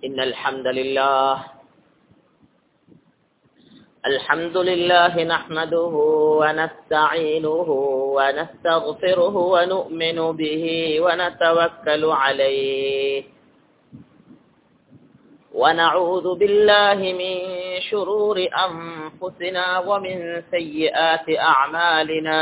إن الحمد لله الحمد لله نحمده ونستعينه ونستغفره ونؤمن به ونتوكل عليه ونعوذ بالله من شرور أنفسنا ومن سيئات أعمالنا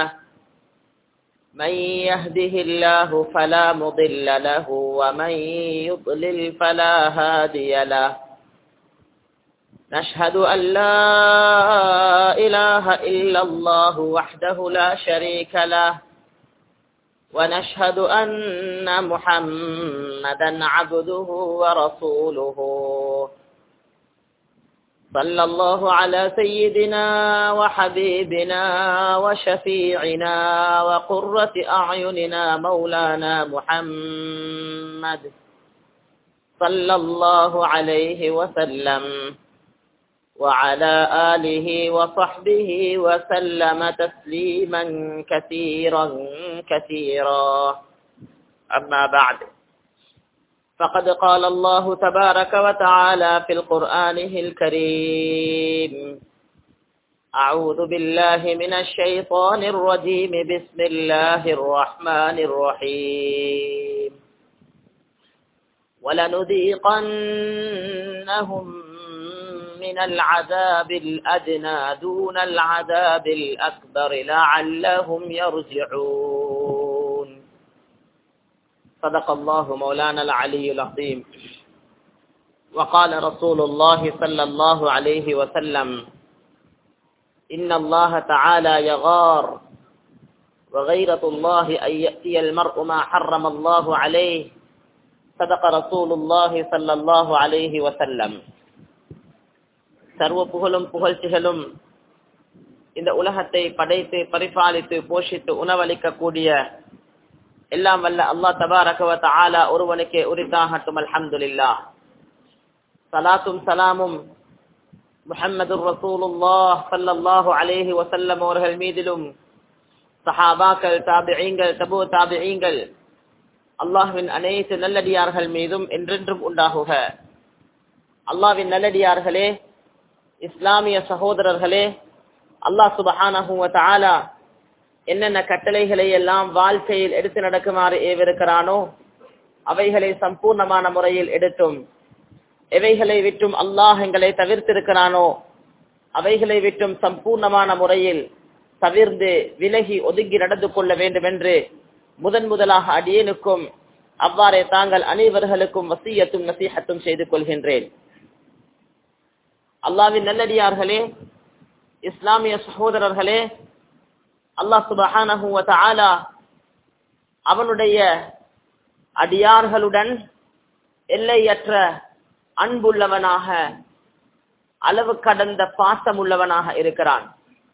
من يهده الله فلا مضل له ومن يضلل فلا هادي له نشهد أن لا إله إلا الله وحده لا شريك له ونشهد أن محمدا عبده ورسوله صلى الله على سيدنا وحبيبنا وشفيعنا وقرة أعيننا مولانا محمد صلى الله عليه وسلم وعلى آله وصحبه وسلم تسليما كثيرا كثيرا أما بعد فقد قال الله تبارك وتعالى في القرآنه الكريم أعوذ بالله من الشيطان الرجيم بسم الله الرحمن الرحيم ولنذيقنهم من العذاب الأدنى دون العذاب الأكبر لعلهم يرجعون صدق الله مولانا العلي العظيم وقال رسول الله صلى الله عليه وسلم إن الله تعالى يغار وغيرة الله أن يأتي المرء ما حرم الله عليه صدق رسول الله صلى الله عليه وسلم சர்வ புகழும் புகழ்ச்சிகளும் இந்த உலகத்தை படைத்து பரிபாலித்து போஷித்து உணவளிக்கக்கூடிய எல்லாம் வல்ல அல்லாஹ் தபாரகவத் ஆலா ஒருவனுக்கே உரித்தாகட்டும் அல்ஹம்துலில்லா சலாத்தும் சலாமும் முஹம்மது ரசூலுல்லாஹ் ஸல்லல்லாஹு அலைஹி வஸல்லம் அவர்கள் மீதிலும் சஹாபாக்கள் தாபிஈங்கள் தபு தாபிஈங்கள் அல்லாஹ்வின் அனைத்து நல்லடியார்கள் மீதும் என்றென்றும் உண்டாகுக அல்லாஹ்வின் நல்லடியார்களே இஸ்லாமிய சகோதரர்களே அல்லாஹ் சுபஹானஹு வ தஆலா என்னென்ன கட்டளைகளை எல்லாம் வாழ்க்கையில் எடுத்து நடக்குமாறு ஏவிருக்கிறானோ அவைகளை சம்பூர்ணமான முறையில் எடுத்தும் எவைகளை விட்டும் அல்லாஹ் எங்களை தவிர்த்திருக்கிறானோ அவைகளை விட்டும் சம்பூர்ணமான முறையில் தவிர்ந்து விலகி ஒதுங்கி நடந்து கொள்ள வேண்டும் என்று முதன் முதலாக அடியேனுக்கும் அவ்வாறே தாங்கள் அனைவர்களுக்கும் வசியத்தும் நசீகத்தும் செய்து கொள்கின்றேன் அல்லாவின் நல்லடியார்களே இஸ்லாமிய சகோதரர்களே அல்லாஹ் சுபஹானஹு வ தஆலா அவனுடைய அடியார்களுடன் எல்லையற்ற அன்புள்ளவனாக அளவு கடந்த பாசம் உள்ளவனாக இருக்கிறான்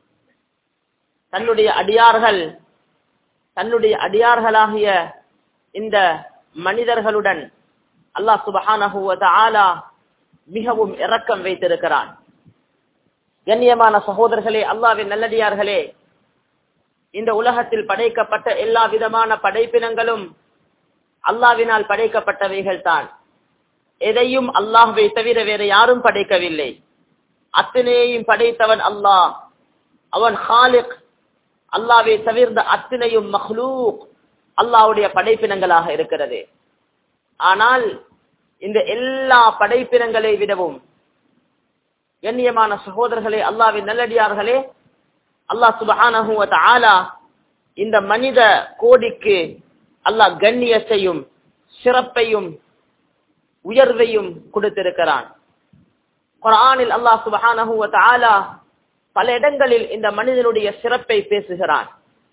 தன்னுடைய அடியார்கள் தன்னுடைய அடியார்களாகிய இந்த மனிதர்களுடன் அல்லாஹ் சுபஹானஹு வ தஆலா மிகவும் இரக்கம் வைத்திருக்கிறான் கண்ணியமான சகோதரர்களே அல்லாவின் நல்லடியார்களே இந்த உலகத்தில் படைக்கப்பட்ட எல்லா விதமான படைப்பினங்களும் அல்லாவினால் படைக்கப்பட்டவைகள் தான் எதையும் அல்லாஹ்வை தவிர வேற யாரும் படைக்கவில்லை அத்தனையையும் படைத்தவன் அல்லாஹ் அவன் ஹாலிக் அல்லாவை தவிர்ந்த அத்தனையும் மஹ்லூக் அல்லாவுடைய படைப்பினங்களாக இருக்கிறது ஆனால் இந்த எல்லா படைப்பினங்களை விடவும் கண்ணியமான சகோதரர்களே அல்லாவின் நல்லடியார்களே அல்லாஹ் சுபஹானஹு வ தஆலா இந்த மனித கோடிக்கு அல்லாஹ் கண்ணியத்தையும் சிறப்பையும் உயர்வையும் கொடுத்திருக்கிறான் குர்ஆனில் அல்லாஹ் சுபஹானஹு வ தஆலா பல இடங்களில் இந்த மனிதனுடைய சிறப்பை பேசுகிறான்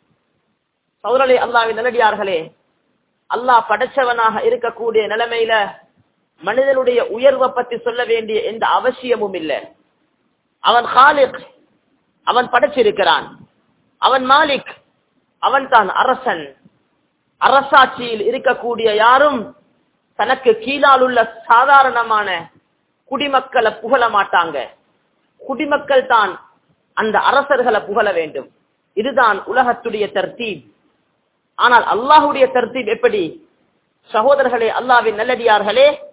சௌரலே அல்லாவின் நல்லடியார்களே அல்லாஹ் படைச்சவனாக இருக்கக்கூடிய நிலைமையில மனிதனுடைய உயர்வை பத்தி சொல்ல வேண்டிய எந்த அவசியமும் இல்லை அவன் ஹாலிக் அவன் படைச்சிருக்கிறான் அவன் மாலிக் அவன் தான் அரசன் அரசாட்சியில் இருக்கக்கூடிய யாரும் தனக்கு கீழால் உள்ள சாதாரணமான குடிமக்களை புகழ மாட்டாங்க குடிமக்கள் தான் அந்த அரசர்களை புகழ வேண்டும் இதுதான் உலகத்துடைய தர்த்தீப் ஆனால் அல்லாஹுடைய தர்த்தீப் எப்படி சகோதரர்களே அல்லாவின் நல்லடியார்களே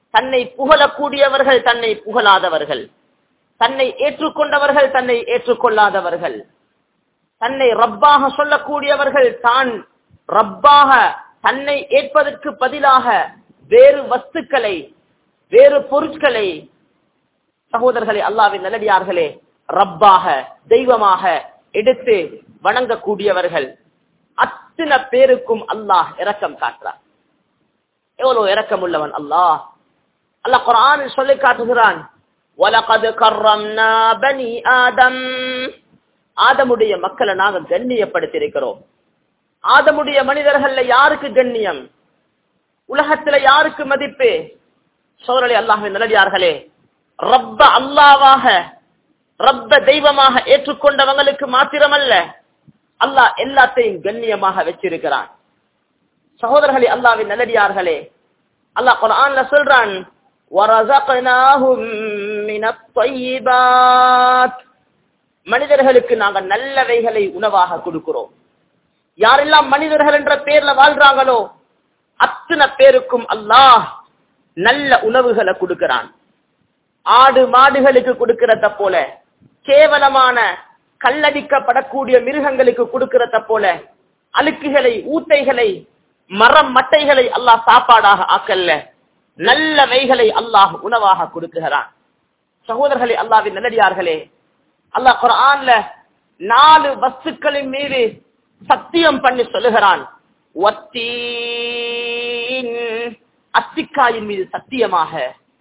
தன்னை புகழக்கூடியவர்கள் தன்னை புகழாதவர்கள் தன்னை ஏற்றுக்கொண்டவர்கள் தன்னை ஏற்றுக்கொள்ளாதவர்கள் தன்னை ரப்பாக சொல்லக்கூடியவர்கள் தான் ரப்பாக தன்னை ஏற்பதற்கு பதிலாக வேறு வஸ்துக்களை வேறு பொருட்களை சகோதரர்களே அல்லாவின் நல்லடியார்களே ரப்பாக தெய்வமாக எடுத்து வணங்கக்கூடியவர்கள் அத்தனை பேருக்கும் அல்லாஹ் இரக்கம் காட்டுறார் எவ்வளவு இரக்கம் உள்ளவன் அல்லாஹ் அல்லாஹ் குரானில் சொல்லி காட்டுகிறான் وَلَقَدْ كَرَّمْنَا بَنِي آدَمَ ஆதமுடைய மக்களை நாங்க கண்ணியப்படுத்தியிருக்கிறோம் ஆதமுடைய மனிதர்கள்ல யாருக்கு கண்ணியம் உலகத்துல யாருக்கு மதிப்பு சோழலை அல்லாஹின் நல்லடியார்களே ரப்ப அல்லாவாக ரப்ப தெய்வமாக ஏற்றுக்கொண்டவங்களுக்கு மாத்திரமல்ல அல்லாஹ் எல்லாத்தையும் கண்ணியமாக வச்சிருக்கிறான் சகோதரர்களே அல்லாவின் நல்லடியார்களே அல்லாஹ் குர்ஆன்ல சொல்றான் وَرَزَقْنَاهُمْ مِنَ الطَّيِّبَاتِ மனிதர்களுக்கு நாங்க நல்லவைகளை உணவாக கொடுக்கிறோம் யாரெல்லாம் மனிதர்கள் என்ற பேர்ல வாழ்றாங்களோ அத்தனை பேருக்கும் அல்லாஹ் நல்ல உணவுகளை கொடுக்கிறான் ஆடு மாடுகளுக்கு கொடுக்கிறத போல கேவலமான கல்லடிக்கப்படக்கூடிய மிருகங்களுக்கு கொடுக்கிறத போல அழுக்குகளை ஊத்தைகளை மரம் மட்டைகளை அல்லாஹ் சாப்பாடாக ஆக்கல்ல நல்லவைகளை அல்லாஹ் உணவாக கொடுக்குகிறான் சகோதரர்களே அல்லாவின் நல்லடியார்களே அல்லாஹ் குரான்ல நாலு வஸ்துக்களின் மீது சத்தியம் பண்ணி சொல்லுகிறான் வத்தீன் அத்திக்காயின் மீது சத்தியமாக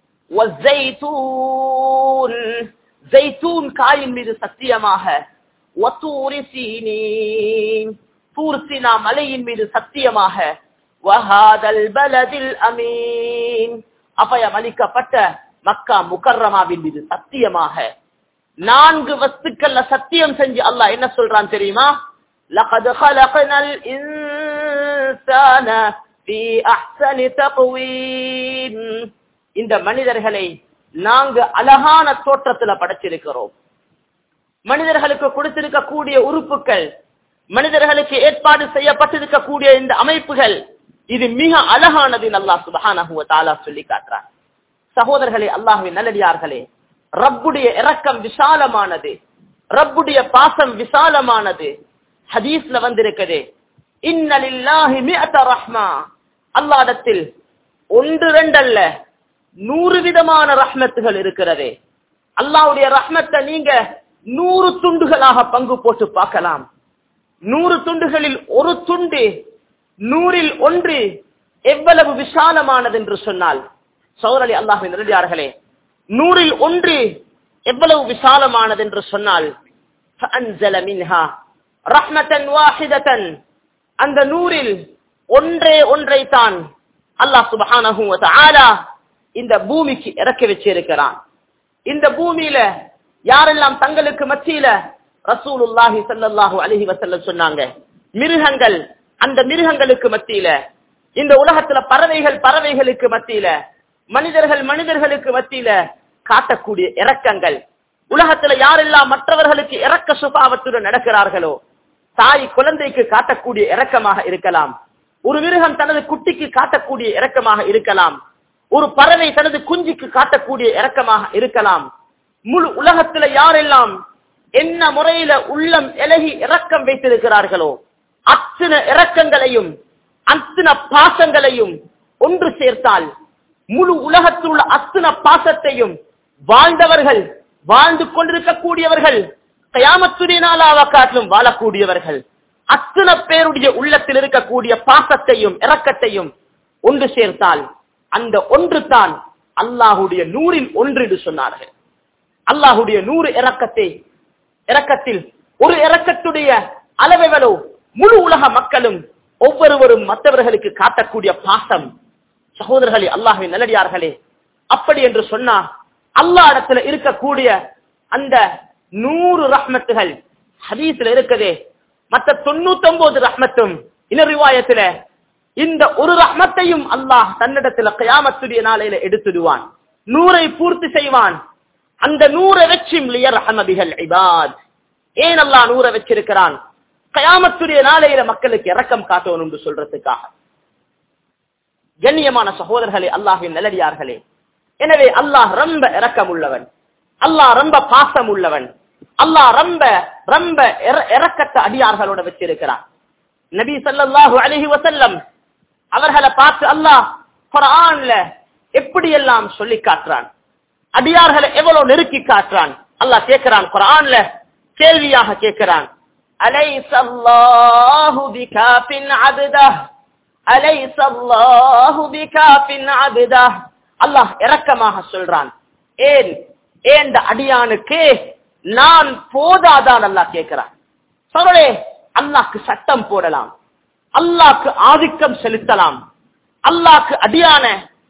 வஸ்ஸைத்தூன் ஜெய்தூன் காயின் மீது சத்தியமாக வத்தூரி சீனீன் தூர் சீனா மலையின் மீது சத்தியமாக வஹாதல் பலதில் அமீன் அபயம் அளிக்கப்பட்ட மக்கா முகர்ரமாவின் மீது சத்தியமாக நான்கு வஸ்துக்கள்ல சத்தியம் செஞ்சு அல்லாஹ் என்ன சொல்றான் தெரியுமா لقد خلقنا الإنسان في أحسن تقويم இந்த மனிதர்களை நாங்க அழகான தோற்றத்துல படைச்சிருக்கிறோம் மனிதர்களுக்கு கொடுத்திருக்க கூடிய உறுப்புகள் மனிதர்களுக்கு ஏற்பாடு செய்யப்பட்டிருக்க கூடிய இந்த அமைப்புகள் இது மிக அழகானது அல்லாஹ் சுபஹானஹு வ தஆலா சொல்லி காட்டுறான் சகோதரர்களே அல்லாஹ்வின் நல்லடியார்களே ரப்புடைய இரக்கம் விசாலமானது ரப்புடைய பாசம் விசாலமானது ஹதீஸ்ல வந்திருக்குது இன்னலில்லாஹி மிஅத ரஹ்மா அல்லாஹ்விடத்தில் ஒன்று ரெண்டல்ல நூறு விதமான ரஹ்மத்துகள் இருக்கிறது அல்லாஹ்வுடைய ரஹ்மத்தை நீங்க நூறு துண்டுகளாக பங்கு போட்டு பார்க்கலாம் நூறு துண்டுகளில் ஒரு துண்டு நூறில் ஒன்று எவ்வளவு விசாலமானது என்று சொன்னால் சௌரலி அல்லாஹின் நிரடியார்களே நூறில் ஒன்று எவ்வளவு விசாலமானது என்று சொன்னால் فأنزل منها رحمة واحدة அந்த நூறில் ஒன்றே ஒன்றை தான் அல்லாஹ் சுபஹானஹு வ தஆலா இந்த பூமிக்கு இறக்கி வச்சிருக்கிறான் இந்த பூமியில யாரெல்லாம் தங்களுக்கு மத்தியில ரசூலுல்லாஹி ஸல்லல்லாஹு அலைஹி வஸல்லம் சொன்னாங்க மிருகங்கள் அந்த மிருகங்களுக்கு மத்தியில இந்த உலகத்துல பறவைகள் பறவைகளுக்கு மத்தியில மனிதர்கள் மனிதர்களுக்கு மத்தியில காட்டக்கூடிய இரக்கங்கள் உலகத்துல யாரெல்லாம் மற்றவர்களுக்கு இரக்க சுபாவத்துடன் நடக்கிறார்களோ தாய் குழந்தைக்கு காட்டக்கூடிய இரக்கமாக இருக்கலாம் ஒரு மிருகம் தனது குட்டிக்கு காட்டக்கூடிய இரக்கமாக இருக்கலாம் ஒரு பறவை தனது குஞ்சுக்கு காட்டக்கூடிய இரக்கமாக இருக்கலாம் முழு உலகத்துல யாரெல்லாம் என்ன முறையில உள்ளம் இலகி இரக்கம் வைத்திருக்கிறார்களோ அத்தனை இரக்கங்களையும் அத்தனை பாசங்களையும் ஒன்று சேர்த்தால் முழு உலகத்தில் உள்ள அத்தனை பாசத்தையும் வாழ்ந்தவர்கள் வாழ்ந்து கொண்டிருக்கக்கூடியவர்கள் கயாமத்துடைய நாளாவ காட்டிலும் வாழக்கூடியவர்கள் அத்தனை பேருடைய உள்ளத்தில் இருக்கக்கூடிய பாசத்தையும் இரக்கத்தையும் ஒன்று சேர்த்தால் அந்த ஒன்று தான் அல்லாஹுடைய நூறில் ஒன்று என்று சொன்னார்கள் அல்லாஹுடைய நூறு இறக்கத்தை இறக்கத்தில் ஒரு இறக்கத்துடைய அளவெவளோ முழு உலக மக்களும் ஒவ்வொருவரும் மற்றவர்களுக்கு காட்டக்கூடிய பாசம் சகோதரர்களே அல்லாஹின் நல்லடியார்களே அப்படி என்று சொன்னா அல்லாஹ் இடத்துல இருக்கக்கூடிய அந்த நூறு ரஹ்மத்துகள் ஹதீஸ்ல இருக்குதே மற்ற தொண்ணூத்தி ஒன்பது ரஹ்மத்தும் இனரிவாயத்துல இந்த ஒரு ரஹ்மத்தையும் அல்லாஹ் தன்னிடத்துல கயாமத்துடைய நாளையில எடுத்துடுவான் நூறை பூர்த்தி செய்வான் அந்த நூறை வச்சும் ரஹமபிகள் இபாத் ஏன் அல்லாஹ் நூறை வச்சிருக்கிறான் கயாமத்துடைய நாளையில மக்களுக்கு இரக்கம் காட்டணும் என்று சொல்றதுக்காக கண்ணியமான சகோதரர்களே அல்லாஹின் நல்லடியார்களே எனவே அல்லாஹ் ரொம்ப இரக்கம் உள்ளவன் அல்லாஹ் ரொம்ப பாசம் உள்ளவன் அல்லாஹ் ரொம்ப ரொம்ப இற- இரக்கத்தை அடியார்களோட வச்சிருக்கிறான் நபி ஸல்லல்லாஹு அலைஹி வஸல்லம் அவர்களை பார்த்து அல்லாஹ் குர்ஆன்ல எப்படி எல்லாம் சொல்லி காட்டுறான் அடியார்களை எவ்வளவு நெருக்கி காட்டுறான் அல்லாஹ் கேட்கிறான் குர்ஆன்ல கேள்வியாக கேட்கிறான் அலைஸல்லாஹு பிகாஃபின் அப்தஹ் அலைஸல்லாஹு பிகாஃபின் அப்தஹ் அல்லாஹ் இரக்கமாக சொல்றான் ஏன் ஏன் இந்த அடியானுக்கு நான் போதாதான் அல்லாஹ் கேட்கிறான் சொல்றே அல்லாஹ்க்கு சட்டம் போடலாம் அல்லாஹ்க்கு ஆதிக்கம் செலுத்தலாம் அல்லாஹ்க்கு அடியான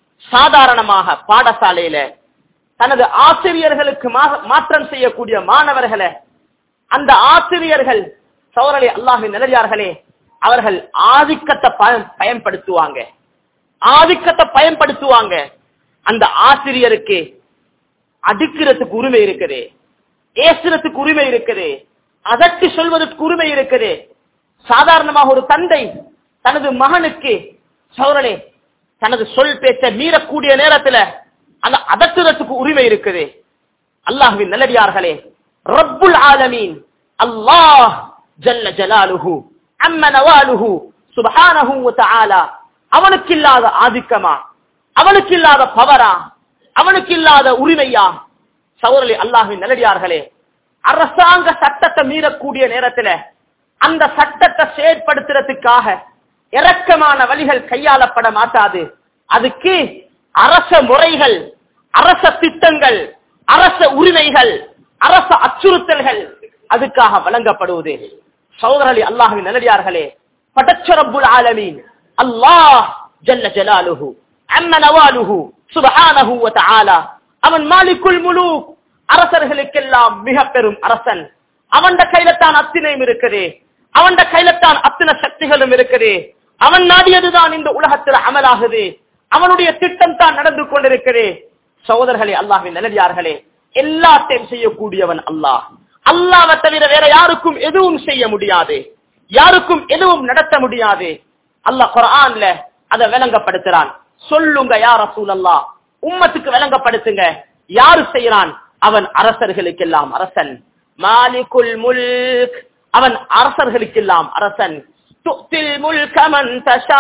சாதாரணமாக பாடசாலையில தனது ஆசிரியர்களுக்கு மா- மாற்றம் செய்யக்கூடிய மாணவர்களை அந்த ஆசிரியர்கள் சௌரலை அல்லாஹின் நிலையார்களே அவர்கள் ஆதிக்கத்தை பய- பயன்படுத்துவாங்க ஆதிக்கத்தை பயன்படுத்துவாங்க அந்த ஆசிரியருக்கு அடிக்கிறதுக்கு உரிமை இருக்குது ஏசுறதுக்கு உரிமை இருக்குது அதட்டி சொல்வதற்கு உரிமை இருக்குது சாதாரணமாக ஒரு தந்தை தனது மகனுக்கு சௌரனே தனது சொல் பேச்ச மீறக்கூடிய நேரத்துல அந்த அதட்டுறதுக்கு உரிமை இருக்குது அல்லாஹ்வின் நல்லடியார்களே ரப்புல் ஆலமீன் அல்லாஹ் ஜல்ல ஜலாலுஹு அம்ம நவாலுஹு சுப்ஹானஹு வ தஆலா அவனுக்கு இல்லாத ஆதிக்கமா அவனுக்கு இல்லாத பவரா அவனுக்கு இல்லாத உரிமையா சௌரலி அல்லாஹ்வின் நல்லடியார்களே அரசாங்க சட்டத்தை மீறக்கூடிய நேரத்துல அந்த சட்டத்தை செயற்படுத்துறதுக்காக இரக்கமான வழிகள் கையாளப்பட மாட்டாது அதுக்கு அரச முறைகள் அரச திட்டங்கள் அரச உரிமைகள் அரச அச்சுறுத்தல்கள் அதுக்காக வழங்கப்படுவது சகோதரர்களே அல்லாஹ்வின் நல்லடியார்களே படைச்ச ரப்புல் ஆலமீன் அல்லாஹ் ஜல்ல ஜலாலுஹு அம்ம நவாலுஹு சுப்ஹானஹு வ தஆலா அவன் மாலிக்குல் முலூக் அரசர்களுக்கெல்லாம் மிக பெரும் அரசன் அவன் கையில தான் அத்தினையும் இருக்குது அவன் கையில தான் அத்தனை சக்திகளும் இருக்குது அவன் நாடியதுதான் இந்த உலகத்தில் அமலாகுது அவனுடைய திட்டம் தான் நடந்து கொண்டிருக்கிறது சகோதரர்களே அல்லாஹ்வின் நல்லடியார்களே எல்லாத்தையும் செய்யக்கூடியவன் அல்லாஹ் அல்லாவை தவிர வேற யாருக்கும் எதுவும் செய்ய முடியாது யாருக்கும் எதுவும் நடத்த முடியாது அல்லாஹ் குர்ஆன்ல அதை விளங்கப்படுத்துறான் சொல்லுங்க யார் ரசூல் அல்லாஹ் உம்மத்துக்கு விளங்கப்படுத்துங்க யாரு செய்யறான் அவன் அரசர்களுக்கெல்லாம் அரசன் மாலிகுல் முல்க் அவன் அரசர்களுக்கெல்லாம் அரசன் துக்தில் முல்க மன் தஷா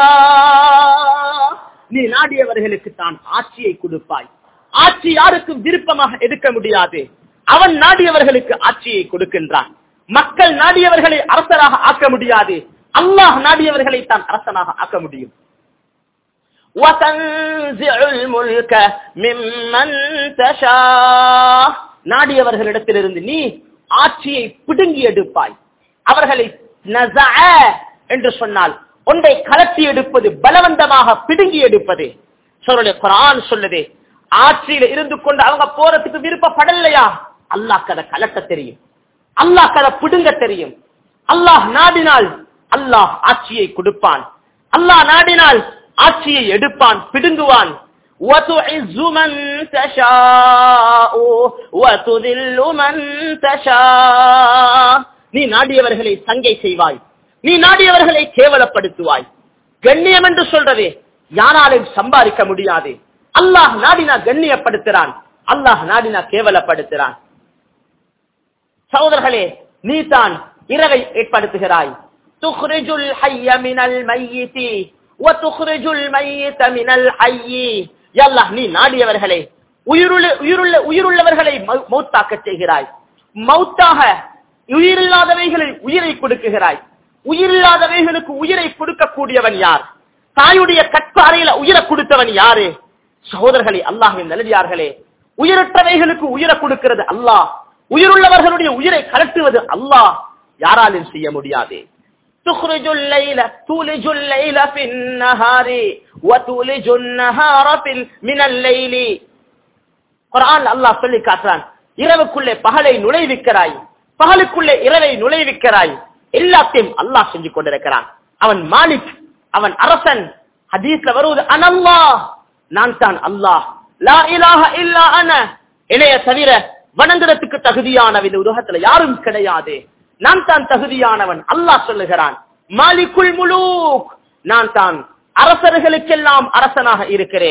நீ நாடியவர்களுக்கு தான் ஆட்சியை கொடுப்பாய் ஆட்சி யாருக்கும் விருப்பமாக எடுக்க முடியாது அவன் நாடியவர்களுக்கு ஆட்சியை கொடுக்கின்றான் மக்கள் நாடியவர்களை அரசராக ஆக்க முடியாது அல்லாஹ் நாடியவர்களை தான் அரசனாக ஆக்க முடியும் وَتَنزِعُ الْمُلْكَ مِمَّنْ تَشَاءُ நாடியவர்களிடத்திலிருந்து நீ ஆட்சியை பிடுங்கி எடுப்பாய் அவர்களை நஸஅ என்று சொன்னால் ஒன்றை கலட்டி எடுப்பது பலவந்தமாக பிடுங்கி எடுப்பது சொல்லுடைய குரான் சொல்லுது ஆட்சியில இருந்து கொண்டு அவங்க போறதுக்கு விருப்பப்படலையா அல்லாஹ் கதை கலட்ட தெரியும் அல்லாஹ் கதை பிடுங்க தெரியும் அல்லாஹ் நாடினால் அல்லாஹ் ஆட்சியை கொடுப்பான் அல்லாஹ் நாடினால் ஆட்சியை எடுப்பான் பிடுங்குவான் وَتُعِزُّ مَن تَشَاءُ وَتُذِلُّ مَن تَشَاءُ நீ நாடியவர்களை சங்கை செய்வாய் நீ நாடியவர்களை கேவலப்படுத்துவாய் கண்ணியம் என்று சொல்றது யாராலும் சம்பாதிக்க முடியாது அல்லாஹ் நாடினா கண்ணியப்படுத்துறான் அல்லாஹ் நாடினா கேவலப்படுத்துறான் சகோதரர்களே நீ தான் இரவை ஏற்படுத்துகிறாய் துஹ்ரிஜுல் ஹய்ய மினல் மையிதி வதுஹ்ரிஜுல் மையித மினல் ஹய்யி யல்லாஹ் நீ நாடியவர்களை உயிருள்ள உயிருள்ள உயிருள்ளவர்களை மௌ- மௌத்தாக்க செய்கிறாய் மௌத்தாக உயிரில்லாதவைகளில் உயிரை கொடுக்குகிறாய் உயிரில்லாதவைகளுக்கு உயிரை கொடுக்கக்கூடியவன் யார் தாயுடைய கற்ப அறையில உயிரை கொடுத்தவன் யாரு சகோதரர்களே அல்லாஹின் நல்லடியார்களே உயிரற்றவைகளுக்கு உயிரை கொடுக்கிறது அல்லாஹ் உயிருள்ளவர்களுடைய உயிரை கலட்டுவது அல்லாஹ் யாராலும் செய்ய முடியாது تخرج الليل تولج الليل في النهار وتولج النهار في ال- من الليل குர்ஆன்ல அல்லாஹ் சொல்லி காட்டுறான் இரவுக்குள்ளே பகலை நுழைவிக்கிறாய் பகலுக்குள்ளே இரவை நுழைவிக்கிறாய் எல்லாத்தையும் அல்லாஹ் செஞ்சு கொண்டிருக்கிறான் அவன் மாலிக் அவன் அரசன் ஹதீஸ்ல வருவது அனல்லாஹ் நான் தான் அல்லாஹ் லா இலாஹ இல்லா அன இணைய தவிர வணங்குறதுக்கு தகுதியானவன் இந்த உலகத்துல யாரும் கிடையாது நான் தான் தகுதியானவன் அல்லாஹ் சொல்லுகிறான் மாலிக்குல் முலூக் நான் தான் அரசர்களுக்கெல்லாம் அரசனாக இருக்கிறேன்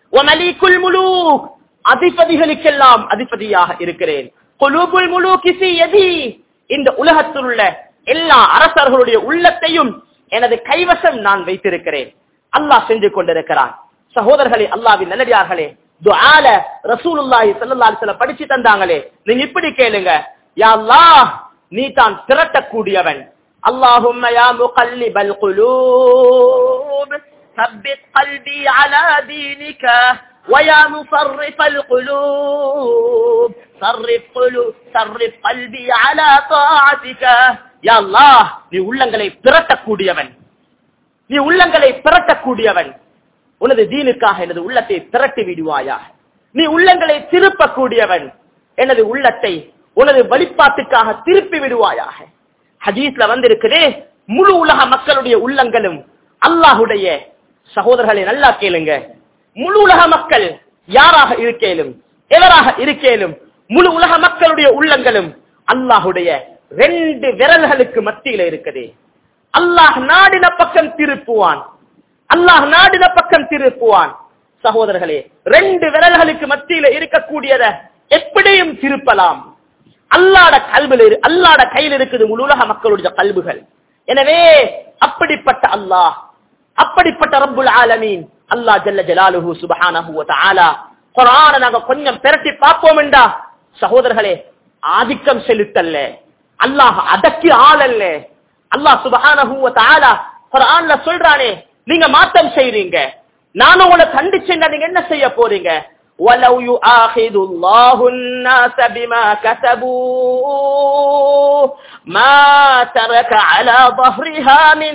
ஒமலிக்குல் முலூக் அதிபதிகளுக்கெல்லாம் அதிபதியாக இருக்கிறேன் குலூபுல் முலூக் எதி இந்த உலகத்தில் உள்ள எல்லா அரசர்களுடைய உள்ளத்தையும் எனது கைவசம் நான் வைத்திருக்கிறேன் அல்லாஹ் செஞ்சு கொண்டிருக்கிறான் சகோதரர்களே அல்லாவின் நல்லடியார்களே துஆல ரசூலுல்லாஹி ஸல்லல்லாஹு அலைஹி வஸல்லம் படிச்சு தந்தாங்களே நீங்க இப்படி கேளுங்க யா அல்லாஹ் நீ தான் திரட்டக்கூடியவன் اللهم يا مقلب القلوب ثبت قلبي على دينك ويا مصرف القلوب صرف قلوب صرف قلبي على طاعتك يا الله நீ உள்ளங்களை திரட்டக்கூடியவன் நீ உள்ளங்களை திரட்டக்கூடியவன் உனது தீனுக்காக எனது உள்ளத்தை திரட்டி விடுவாயா நீ உள்ளங்களை திருப்பக்கூடியவன் எனது உள்ளத்தை உனது வழிபாட்டுக்காக திருப்பி விடுவாயாக ஹதீஸ்ல வந்திருக்குதே முழு உலக மக்களுடைய உள்ளங்களும் அல்லாஹுடைய சகோதரர்களை நல்லா கேளுங்க முழு உலக மக்கள் யாராக இருக்கேலும் எவராக இருக்கேலும் முழு உலக மக்களுடைய உள்ளங்களும் அல்லாஹுடைய ரெண்டு விரல்களுக்கு மத்தியில இருக்குது அல்லாஹ் நாடின பக்கம் திருப்புவான் அல்லாஹ் நாடின பக்கம் திருப்புவான் சகோதரர்களே ரெண்டு விரல்களுக்கு மத்தியில இருக்கக்கூடியத எப்படியும் திருப்பலாம் அல்லாட கல்வில இரு- அல்லாட கையில் இருக்குது முழு உலக மக்களுடைய கல்புகள் எனவே அப்படிப்பட்ட அல்லாஹ் அப்படிப்பட்ட ரப்புல் ஆலமீன் அல்லாஹ் ஜல்ல ஜலாலுஹு சுப்ஹானஹு வ தஆலா குர்ஆனை நாங்க கொஞ்சம் பிரட்டி பார்ப்போம்டா சகோதரர்களே ஆதிக்கம் செலுத்தல்ல அல்லாஹ் அடக்கி ஆளல்ல அல்லாஹ் சுப்ஹானஹு வ தஆலா குர்ஆன்ல சொல்றானே நீங்க மாத்தம் செய்றீங்க நான் உங்களை கண்டிச்சேன்னா நீங்க என்ன செய்ய போறீங்க وَلَوْ يُؤَاخِذُ اللَّهُ النَّاسَ بِمَا كَسَبُوا مَا تَرَكَ عَلَى ظَهْرِهَا مِنْ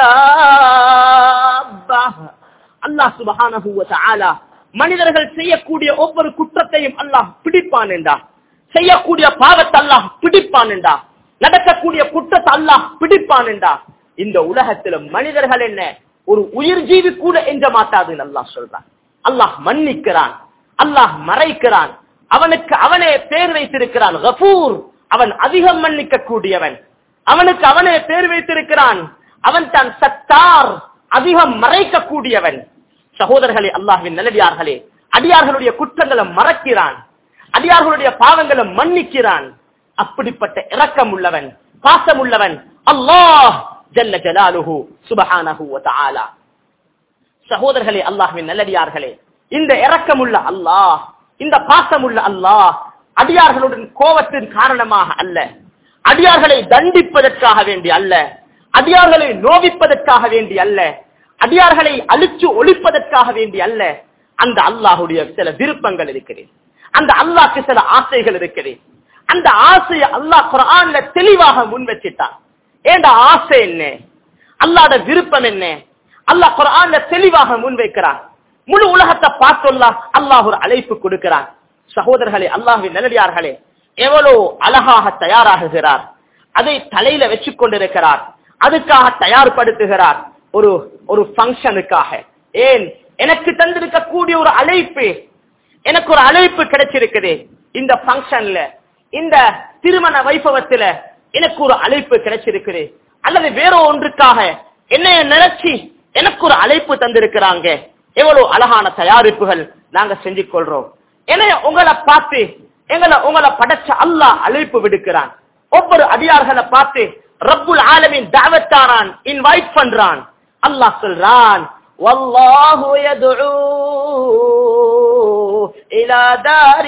دَابَّةٍ அல்லாஹ் சுபஹானஹு வ தஆலா மனிதர்கள் செய்யக்கூடிய ஒவ்வொரு குற்றத்தையும் அல்லாஹ் பிடிப்பான் என்றா செய்யக்கூடிய பாவத்தை அல்லாஹ் பிடிப்பான் என்றா நடக்கக்கூடிய குற்றத்தை அல்லாஹ் பிடிப்பான் என்றா இந்த உலகத்துல மனிதர்கள் என்ன ஒரு உயிர் ஜீவி கூட எஞ்ச மாட்டாதுன்னு அல்லாஹ் சொல்றான் அல்லாஹ் மன்னிக்கிறான் அல்லாஹ் மறைக்கிறான் அவனுக்கு அவனே பேர் வைத்திருக்கிறான் கபூர் அவன் அதிகம் மன்னிக்க கூடியவன் அவனுக்கு அவனே பேர் வைத்திருக்கிறான் அவன் தான் சத்தார் அதிகம் மறைக்க கூடியவன் சகோதரர்களே அல்லாஹ்வின் நல்லடியார்களே அடியார்களுடைய குற்றங்களை மறக்கிறான் அடியார்களுடைய பாவங்களை மன்னிக்கிறான் அப்படிப்பட்ட இரக்கம் உள்ளவன் பாசம் உள்ளவன் அல்லாஹ் ஜல்ல ஜலாலுஹு சுபஹானஹு வ தஆலா சகோதரர்களே அல்லாஹ்வின் நல்லடியார்களே இந்த இரக்கமுள்ள அல்லாஹ் இந்த பாசமுள்ள அல்லாஹ் அடியார்களுடன் கோபத்தின் காரணமாக அல்ல அடியார்களை தண்டிப்பதற்காக வேண்டி அல்ல அடியார்களை நோவிப்பதற்காக வேண்டி அல்ல அடியார்களை அழிச்சு ஒழிப்பதற்காக வேண்டி அல்ல அந்த அல்லாஹுடைய சில விருப்பங்கள் இருக்குது அந்த அல்லாஹ்க்கு சில ஆசைகள் இருக்குது அந்த ஆசையை அல்லாஹ் குர்ஆன்ல தெளிவாக முன் வச்சிட்டான் ஏண்ட ஆசை என்ன அல்லாஹ்ட விருப்பம் என்ன அல்லாஹ் குர்ஆன்ல தெளிவாக முன்வைக்கிறான் முழு உலகத்தை பார்த்தொல்லா அல்லாஹ் ஒரு அழைப்பு கொடுக்கிறான் சகோதரர்களே அல்லாஹ்வின் நல்லடியார்களே எவ்வளவு அழகாக தயாராகுகிறார் அதை தலையில வச்சு கொண்டிருக்கிறார் அதுக்காக தயார்படுத்துகிறார் ஒரு ஒரு ஃபங்க்ஷனுக்காக ஏன் எனக்கு தந்திருக்கக்கூடிய ஒரு அழைப்பு எனக்கு ஒரு அழைப்பு கிடைச்சிருக்குது இந்த ஃபங்க்ஷன்ல இந்த திருமண வைபவத்துல எனக்கு ஒரு அழைப்பு கிடைச்சிருக்குது அல்லது வேற ஒன்றுக்காக என்னைய நினைச்சு எனக்கு ஒரு அழைப்பு தந்திருக்கிறாங்க எவ்வளவு அழகான தயாரிப்புகள் நாங்க செஞ்சு கொள்றோம் என்னைய உங்களை பார்த்து எங்களை உங்களை படைச்ச அல்லாஹ் அழைப்பு விடுக்கிறான் ஒவ்வொரு அடியார்களை பார்த்து ரப்புல் ஆலமின் தாவத்தாரான் இன்வைட் பண்றான் அல்லாஹ் சொல்றான் والله يدعو إلى دار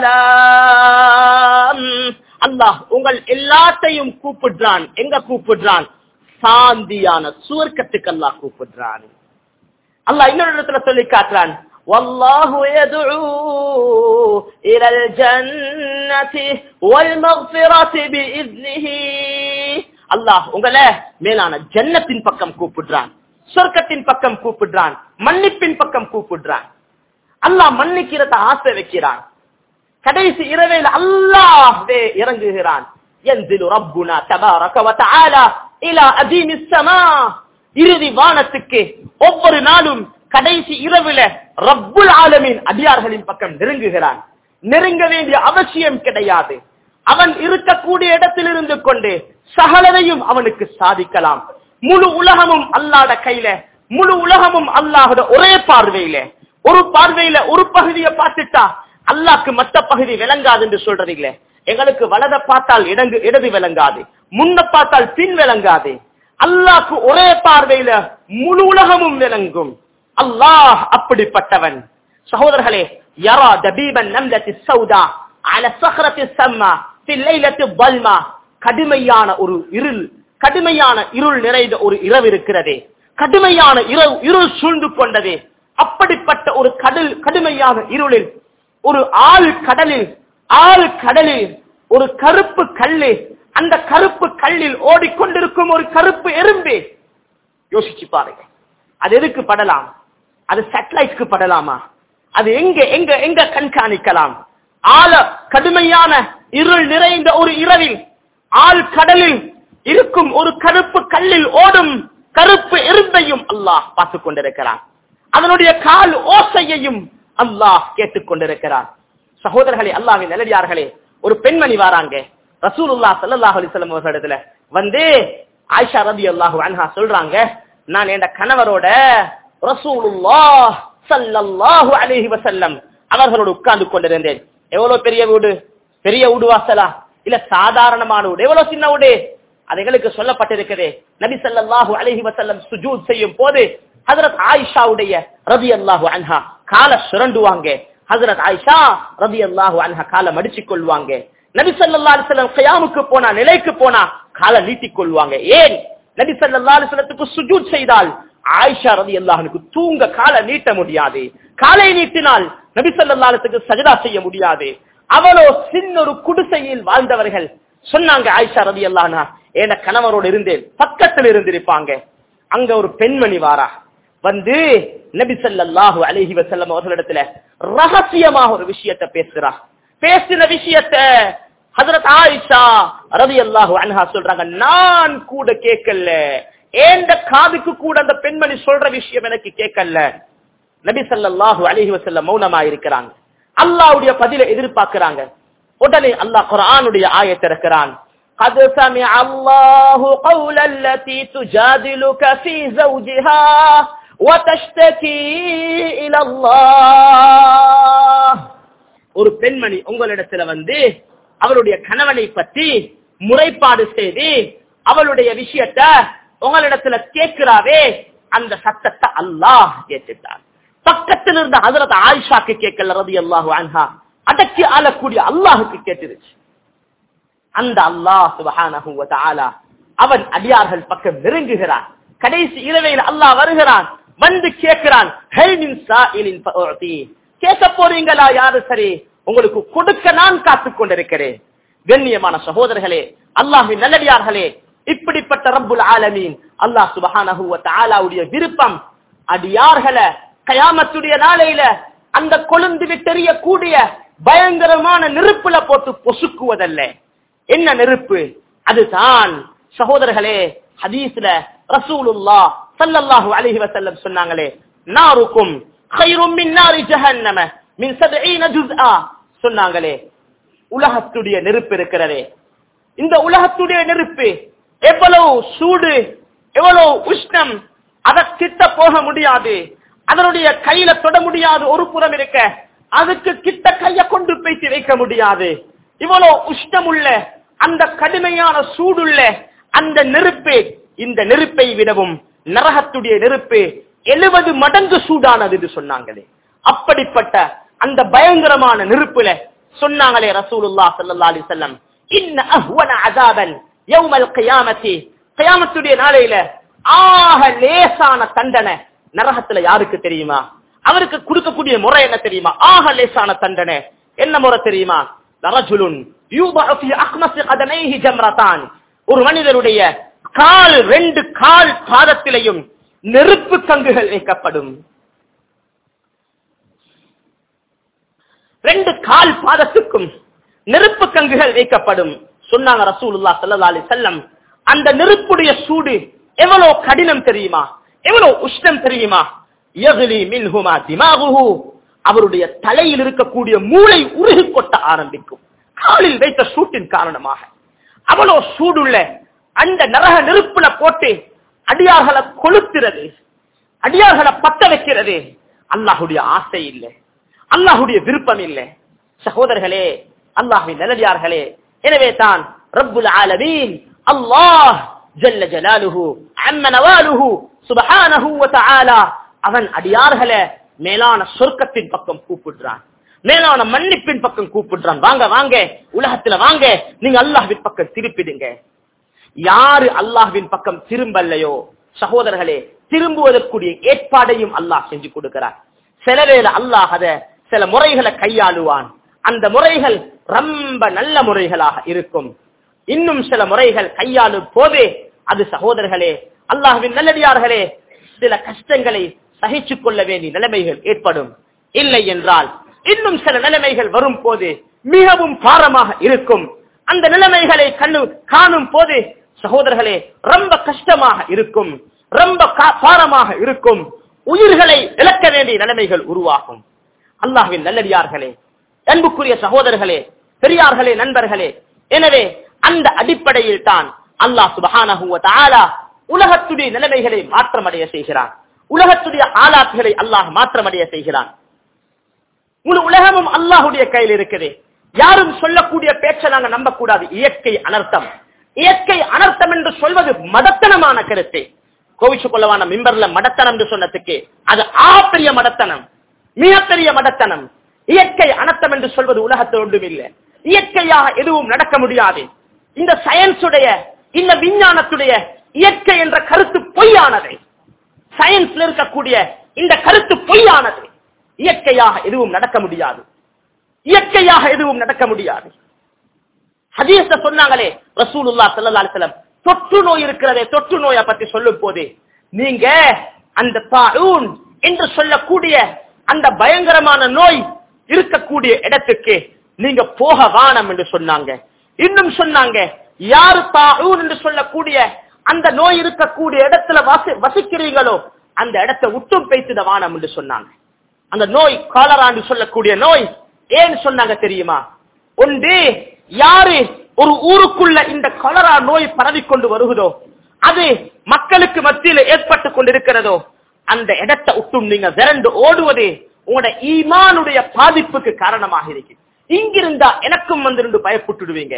السلام அல்லாஹ் உங்கள் எல்லாத்தையும் கூப்பிடுறான் எங்க கூப்பிடுறான் சாந்தியான சுவர்க்கத்துக்கு அல்லாஹ் கூப்பிடுறான் அல்லாஹ் இன்னொரு இடத்துல சொல்லி காட்டுறான் والله يدعو إلى الجنة والمغفرة بإذنه அல்லாஹ் உங்களை மேலான ஜன்னத்தின் பக்கம் கூப்பிடுறான் சொர்க்கத்தின் பக்கம் கூப்பிடுறான் மன்னிப்பின் பக்கம் கூப்பிடுறான் அல்லாஹ் மன்னிக்கிறத ஆசை வைக்கிறான் கடைசி இரவையில் அல்லாஹ்வே இறங்குகிறான் ينزل ربنا تبارك وتعالى الى اديم السماء இறுதி வானத்துக்கு ஒவ்வொரு நாளும் கடைசி இரவுல ரப்புல் ஆலமீன் அடியார்களின் பக்கம் நெருங்குகிறான் நெருங்க வேண்டிய அவசியம் கிடையாது அவன் இருக்கக்கூடிய இடத்தில் இருந்து கொண்டு சகலதையும் அவனுக்கு சாதிக்கலாம் முழு உலகமும் அல்லாட கையில முழு உலகமும் அல்லாஹோட ஒரே பார்வையில ஒரு பார்வையில ஒரு பகுதியை பார்த்துட்டா அல்லாக்கு மத்த பகுதி விளங்காது என்று சொல்றது இல்ல எங்களுக்கு வலத பார்த்தால் இடங்கு இடது விளங்காது முன்ன பார்த்தால் பின் விளங்காது அல்லாக்கு ஒரே பார்வையில முழு உலகமும் விளங்கும் அல்லாஹ் அப்படிப்பட்டவன் சகோதரர்களே யரா தபீபன் நம்லத்தி சௌதா அல சஹரத்தி சம்மா லைலத்தி பல்மா கடுமையான ஒரு இருள் கடுமையான இருள் நிறைந்த ஒரு இரவு இருக்கிறது கடுமையான இரவு இருள் சூழ்ந்து கொண்டது அப்படிப்பட்ட ஒரு கடல் கடுமையான இருளில் ஒரு ஆள் கடலில் ஆள் கடலில் ஒரு கருப்பு கல்லு அந்த கருப்பு கல்லில் ஓடிக்கொண்டிருக்கும் ஒரு கருப்பு எறும்பு யோசிச்சு பாருங்க அது எதுக்கு படலாம் அது சேட்டலைட்க்கு படலாமா அது எங்க எங்க எங்க கண்காணிக்கலாம் ஆழ கடுமையான இருள் நிறைந்த ஒரு இரவில் ஆள் கடலில் இருக்கும் ஒரு கருப்பு கல்லில் ஓடும் கருப்பு எறும்பையும் அல்லாஹ் பார்த்துக் கொண்டிருக்கிறான் அதனுடைய கால் ஓசையையும் அல்லாஹ் கேட்டுக் கொண்டிருக்கிறான் சகோதரர்களே அல்லாவின் நிலடியார்களே ஒரு பெண்மணி வாராங்க ரசூலுல்லா ஸல்லல்லாஹு அலைஹி வஸல்லம் அவர்களிடத்துல வந்து ஆயிஷா ரலியல்லாஹு அன்ஹா சொல்றாங்க நான் என் கணவரோட ரசூலுல்லாஹ் ஸல்லல்லாஹு அலைஹி வஸல்லம் அவர்களோடு உட்கார்ந்து கொண்டிருந்தேன் எவ்வளவு பெரிய வீடு பெரிய வீடு வாசலா இல்ல சாதாரணமான வீடு எவ்வளவு சின்ன வீடு அது எங்களுக்கு சொல்லப்பட்டிருக்குது நபி ஸல்லல்லாஹு அலைஹி வஸல்லம் சுஜூத் செய்யும் போது ஹஜரத் ஆயிஷாவுடைய ரலியல்லாஹு அன்ஹா கால சுரண்டுவாங்க ஹஜரத் ஆயிஷா ரலியல்லாஹு அன்ஹா கால மடிச்சுக் கொள்வாங்க நபி ஸல்லல்லாஹு அலைஹி வஸல்லம் கியாமுக்கு போனா நிலைக்கு போனா கால நீட்டிக் கொள்வாங்க ஏன் நபி ஸல்லல்லாஹு அலைஹி வஸல்லத்துக்கு சுஜூத் செய்தால் ஆயிஷா ரலியல்லாஹு அன்ஹுக்கு தூங்க கால நீட்ட முடியாது காலை நீட்டினால் நபி ஸல்லல்லாஹு அலைஹி வஸல்லம் சஜதா செய்ய முடியாது அவளோ சின்ன ஒரு குடிசையில் வாழ்ந்தவர்கள் சொன்னாங்க ஆயிஷா ரலியல்லாஹு அன்ஹா என் கணவரோடு இருந்தேன் பக்கத்தில் இருந்திருப்பாங்க அங்க ஒரு பெண்மணி வாரா வந்து நபி ஸல்லல்லாஹு அலைஹி வஸல்லம் அவர்களிடத்துல ரகசியமாக ஒரு விஷயத்தை பேசுறா பேசின விஷயத்தை ஹஜரத் ஆயிஷா ரலியல்லாஹு அன்ஹா சொல்றாங்க நான் கூட கேட்கல ஏந்த காதுக்கு கூட அந்த பெண்மணி சொல்ற விஷயம் எனக்கு கேட்கல நபி ஸல்லல்லாஹு அலைஹி வஸல்லம் மௌனமா இருக்கிறாங்க அல்லாஹ்வுடைய பதிலை எதிர்பார்க்கறாங்க உடனே அல்லாஹ் குர்ஆனுடைய ஆயத்தை இறக்குறான் قد سمع الله قول التي تجادلك في زوجها وتشتكي إلى الله ஒரு பெண்மணி உங்களிடத்துல வந்து அவளுடைய கணவனை பற்றி முறைப்பாடு செய்து அவளுடைய விஷயத்த உங்களிடத்துல கேட்கிறாவே அந்த சத்தத்தை அல்லாஹ் கேட்டுட்டார் பக்கத்தில் இருந்த ஹசரத் ஆயிஷாக்கு கேட்கல ரதி அல்லாஹு அன்ஹா அடக்கி ஆளக்கூடிய அல்லாஹுக்கு கேட்டுருச்சு அந்த அல்லாஹ் சுபஹானஹு வ தஆலா அவன் அடியார்கள் பக்கம் நெருங்குகிறான் கடைசி இரவையில் அல்லாஹ் வருகிறான் வந்து கேட்கிறான் ஹல் மின் சாயிலின் ஃபஉதி கேட்க போறீங்களா யாரு சரி உங்களுக்கு கொடுக்க நான் காத்துக் கொண்டிருக்கிறேன் கண்ணியமான சகோதரர்களே அல்லாஹின் நல்லடியார்களே இப்படிப்பட்ட ரப்புல் ஆலமீன் அல்லாஹ் சுபஹானஹு வ தஆலாவுடைய விருப்பம் அடியார்களை கயாமத்துடைய நாளையில அந்த கொழுந்து விட்டெறியக்கூடிய பயங்கரமான நெருப்புல போட்டு பொசுக்குவதல்ல என்ன நெருப்பு அதுதான் சகோதரர்களே ஹதீஸ்ல ரசூலுல்லா ஸல்லல்லாஹு அலைஹி வஸல்லம் சொன்னாங்களே நாருக்கும் கைரும் மின் நாரி ஜஹன்னம மின் 70 ஜுஸ்ஆ சொன்னாங்களே உலகத்துடைய நெருப்பு இருக்கிறதே இந்த உலகத்துடைய நெருப்பு எவ்வளவு சூடு எவ்வளவு உஷ்ணம் அதற்கிட்ட போக முடியாது அதனுடைய கையில தொட முடியாது ஒரு புறம் இருக்க அதுக்கு கிட்ட கைய கொண்டு போய்த்து வைக்க முடியாது இவ்வளவு உஷ்ணமுள்ள அந்த கடுமையான சூடுள்ள அந்த நெருப்பு இந்த நெருப்பை விடவும் நரகத்துடைய நெருப்பு எழுபது மடங்கு சூடானது என்று சொன்னாங்களே அப்படிப்பட்ட அந்த பயங்கரமான நெருப்புல சொன்னாங்களே ரசூலுல்லா ஸல்லல்லாஹு அலைஹி வஸல்லம் இன்ன அஹ்வன அஸாபன் யௌமல் கியாமத்தி கியாமத்துடைய நாளையில ஆக லேசான தண்டனை நரகத்துல யாருக்கு தெரியுமா அவருக்கு கொடுக்கக்கூடிய முறை என்ன தெரியுமா ஆக லேசான தண்டனை என்ன முறை தெரியுமா ரஜுலுன் யூபஅ ஃபீ அக்மஸி கதமைஹி ஜம்ரதான் ஒரு மனிதருடைய கால் ரெண்டு கால் பாதத்திலையும் நெருப்பு கங்குகள் வைக்கப்படும் ரெண்டு கால் பாதத்துக்கும் நெருப்பு கங்குகள் வைக்கப்படும் சொன்னாங்க ரசூலுல்லா ஸல்லல்லாஹு அலைஹி வஸல்லம் அந்த நெருப்புடைய சூடு எவ்வளவு கடினம் தெரியுமா எவ்வளவு உஷ்ணம் தெரியுமா யக்லி மின்ஹுமா திமாகுஹு அவருடைய தலையில் இருக்கக்கூடிய மூளை உருகி கொட்ட ஆரம்பிக்கும் காலில் வைத்த சூட்டின் காரணமாக அவ்வளவு சூடுள்ள அந்த நரக நெருப்புல போட்டு அடியார்களை கொளுத்துறது அடியார்களை பத்த வைக்கிறது அல்லாஹுடைய ஆசை இல்லை அல்லாஹுடைய விருப்பம் இல்லை சகோதரர்களே அல்லாஹின் நல்லடியார்களே எனவே தான் ரப்புல் ஆலமீன் அல்லாஹ் ஜல்ல ஜலாலுஹு அம்ம நவாலுஹு சுப்ஹானஹு வ தஆலா அவன் அடியார்களை மேலான சொர்க்கத்தின் பக்கம் கூப்பிடுறான் மேலான மன்னிப்பின் பக்கம் கூப்பிடுறான் வாங்க வாங்க உலகத்துல வாங்க நீங்க அல்லாஹ்வின் பக்கம் திருப்பிடுங்க யாரு அல்லாஹ்வின் பக்கம் திரும்பலையோ சகோதரர்களே திரும்புவதற்குரிய ஏற்பாடையும் அல்லாஹ் செஞ்சு கொடுக்கிறார் சில வேளை அல்லாஹ் அத சில முறைகளை கையாளுவான் அந்த முறைகள் ரொம்ப நல்ல முறைகளாக இருக்கும் இன்னும் சில முறைகள் கையாளும் போதே அது சகோதரர்களே அல்லாஹ்வின் நல்லடியார்களே சில கஷ்டங்களை சகிச்சுக் கொள்ள வேண்டிய நிலைமைகள் ஏற்படும் இல்லை என்றால் இன்னும் சில நிலைமைகள் வரும் போது மிகவும் பாரமாக இருக்கும் அந்த நிலைமைகளை கண்ணு காணும் போது சகோதரர்களே ரொம்ப கஷ்டமாக இருக்கும் ரொம்ப கா- பாரமாக இருக்கும் உயிர்களை இழக்க வேண்டிய நிலைமைகள் உருவாகும் அல்லாஹ்வின் நல்லடியார்களே அன்புக்குரிய சகோதரர்களே பெரியார்களே நண்பர்களே எனவே அந்த அடிப்படையில் தான் அல்லாஹ் சுபஹானஹு வ தஆலா உலகத்துடைய நிலைமைகளை மாற்றமடைய செய்கிறான் உலகத்துடைய ஆலாத்துகளை அல்லாஹ் மாற்றமடைய செய்கிறான் முழு உலகமும் அல்லாஹுடைய கையில் இருக்குது யாரும் சொல்லக்கூடிய பேச்சை நாங்க நம்பக்கூடாது இயற்கை அனர்த்தம் இயற்கை அனர்த்தம் என்று சொல்வது மடத்தனமான கருத்து கோவிச்சு கொள்ளவான மிம்பர்ல மடத்தனம் என்று சொன்னதுக்கு அது ஆப்பெரிய மடத்தனம் மிகப்பெரிய மடத்தனம் இயற்கை அனர்த்தம் என்று சொல்வது உலகத்தில் ஒன்றும் இல்லை இயற்கையாக எதுவும் நடக்க முடியாது இந்த சயின்ஸுடைய இந்த விஞ்ஞானத்துடைய இயற்கை என்ற கருத்து பொய்யானது சயின்ஸ்ல இருக்கக்கூடிய இந்த கருத்து பொய்யானது இயற்கையாக எதுவும் நடக்க முடியாது இயற்கையாக எதுவும் நடக்க முடியாது ஹதீஸ்ல சொன்னாங்களே ரசூலுல்லா ஸல்லல்லாஹு அலைஹி வஸல்லம் தொற்று நோய் இருக்கிறதே தொற்று நோயை பத்தி சொல்லும் போது நீங்க அந்த தாஊன் என்று சொல்லக்கூடிய அந்த பயங்கரமான நோய் இருக்கக்கூடிய இடத்துக்கு நீங்க போக வானம் என்று சொன்னாங்க இன்னும் சொன்னாங்க யாரு தாஊன் என்று சொல்லக்கூடிய அந்த நோய் இருக்கக்கூடிய இடத்துல வசி- வசிக்கிறீங்களோ அந்த இடத்தை விட்டும் பேய்த்துட வானம் என்று சொன்னாங்க அந்த நோய் காலரான்னு சொல்லக்கூடிய நோய் ஏன்னு சொன்னாங்க தெரியுமா ஒன்று யாரு ஒரு ஊருக்குள்ள இந்த கொலரா நோய் பரவிக்கொண்டு வருகிறதோ அது மக்களுக்கு மத்தியில் ஏற்பட்டு கொண்டிருக்கிறதோ அந்த இடத்தை விட்டும் நீங்க விரண்டு ஓடுவது உங்களோட ஈமானுடைய பாதிப்புக்கு காரணமாக இருக்கு இங்கிருந்தா எனக்கும் வந்து பயப்பட்டுடுவீங்க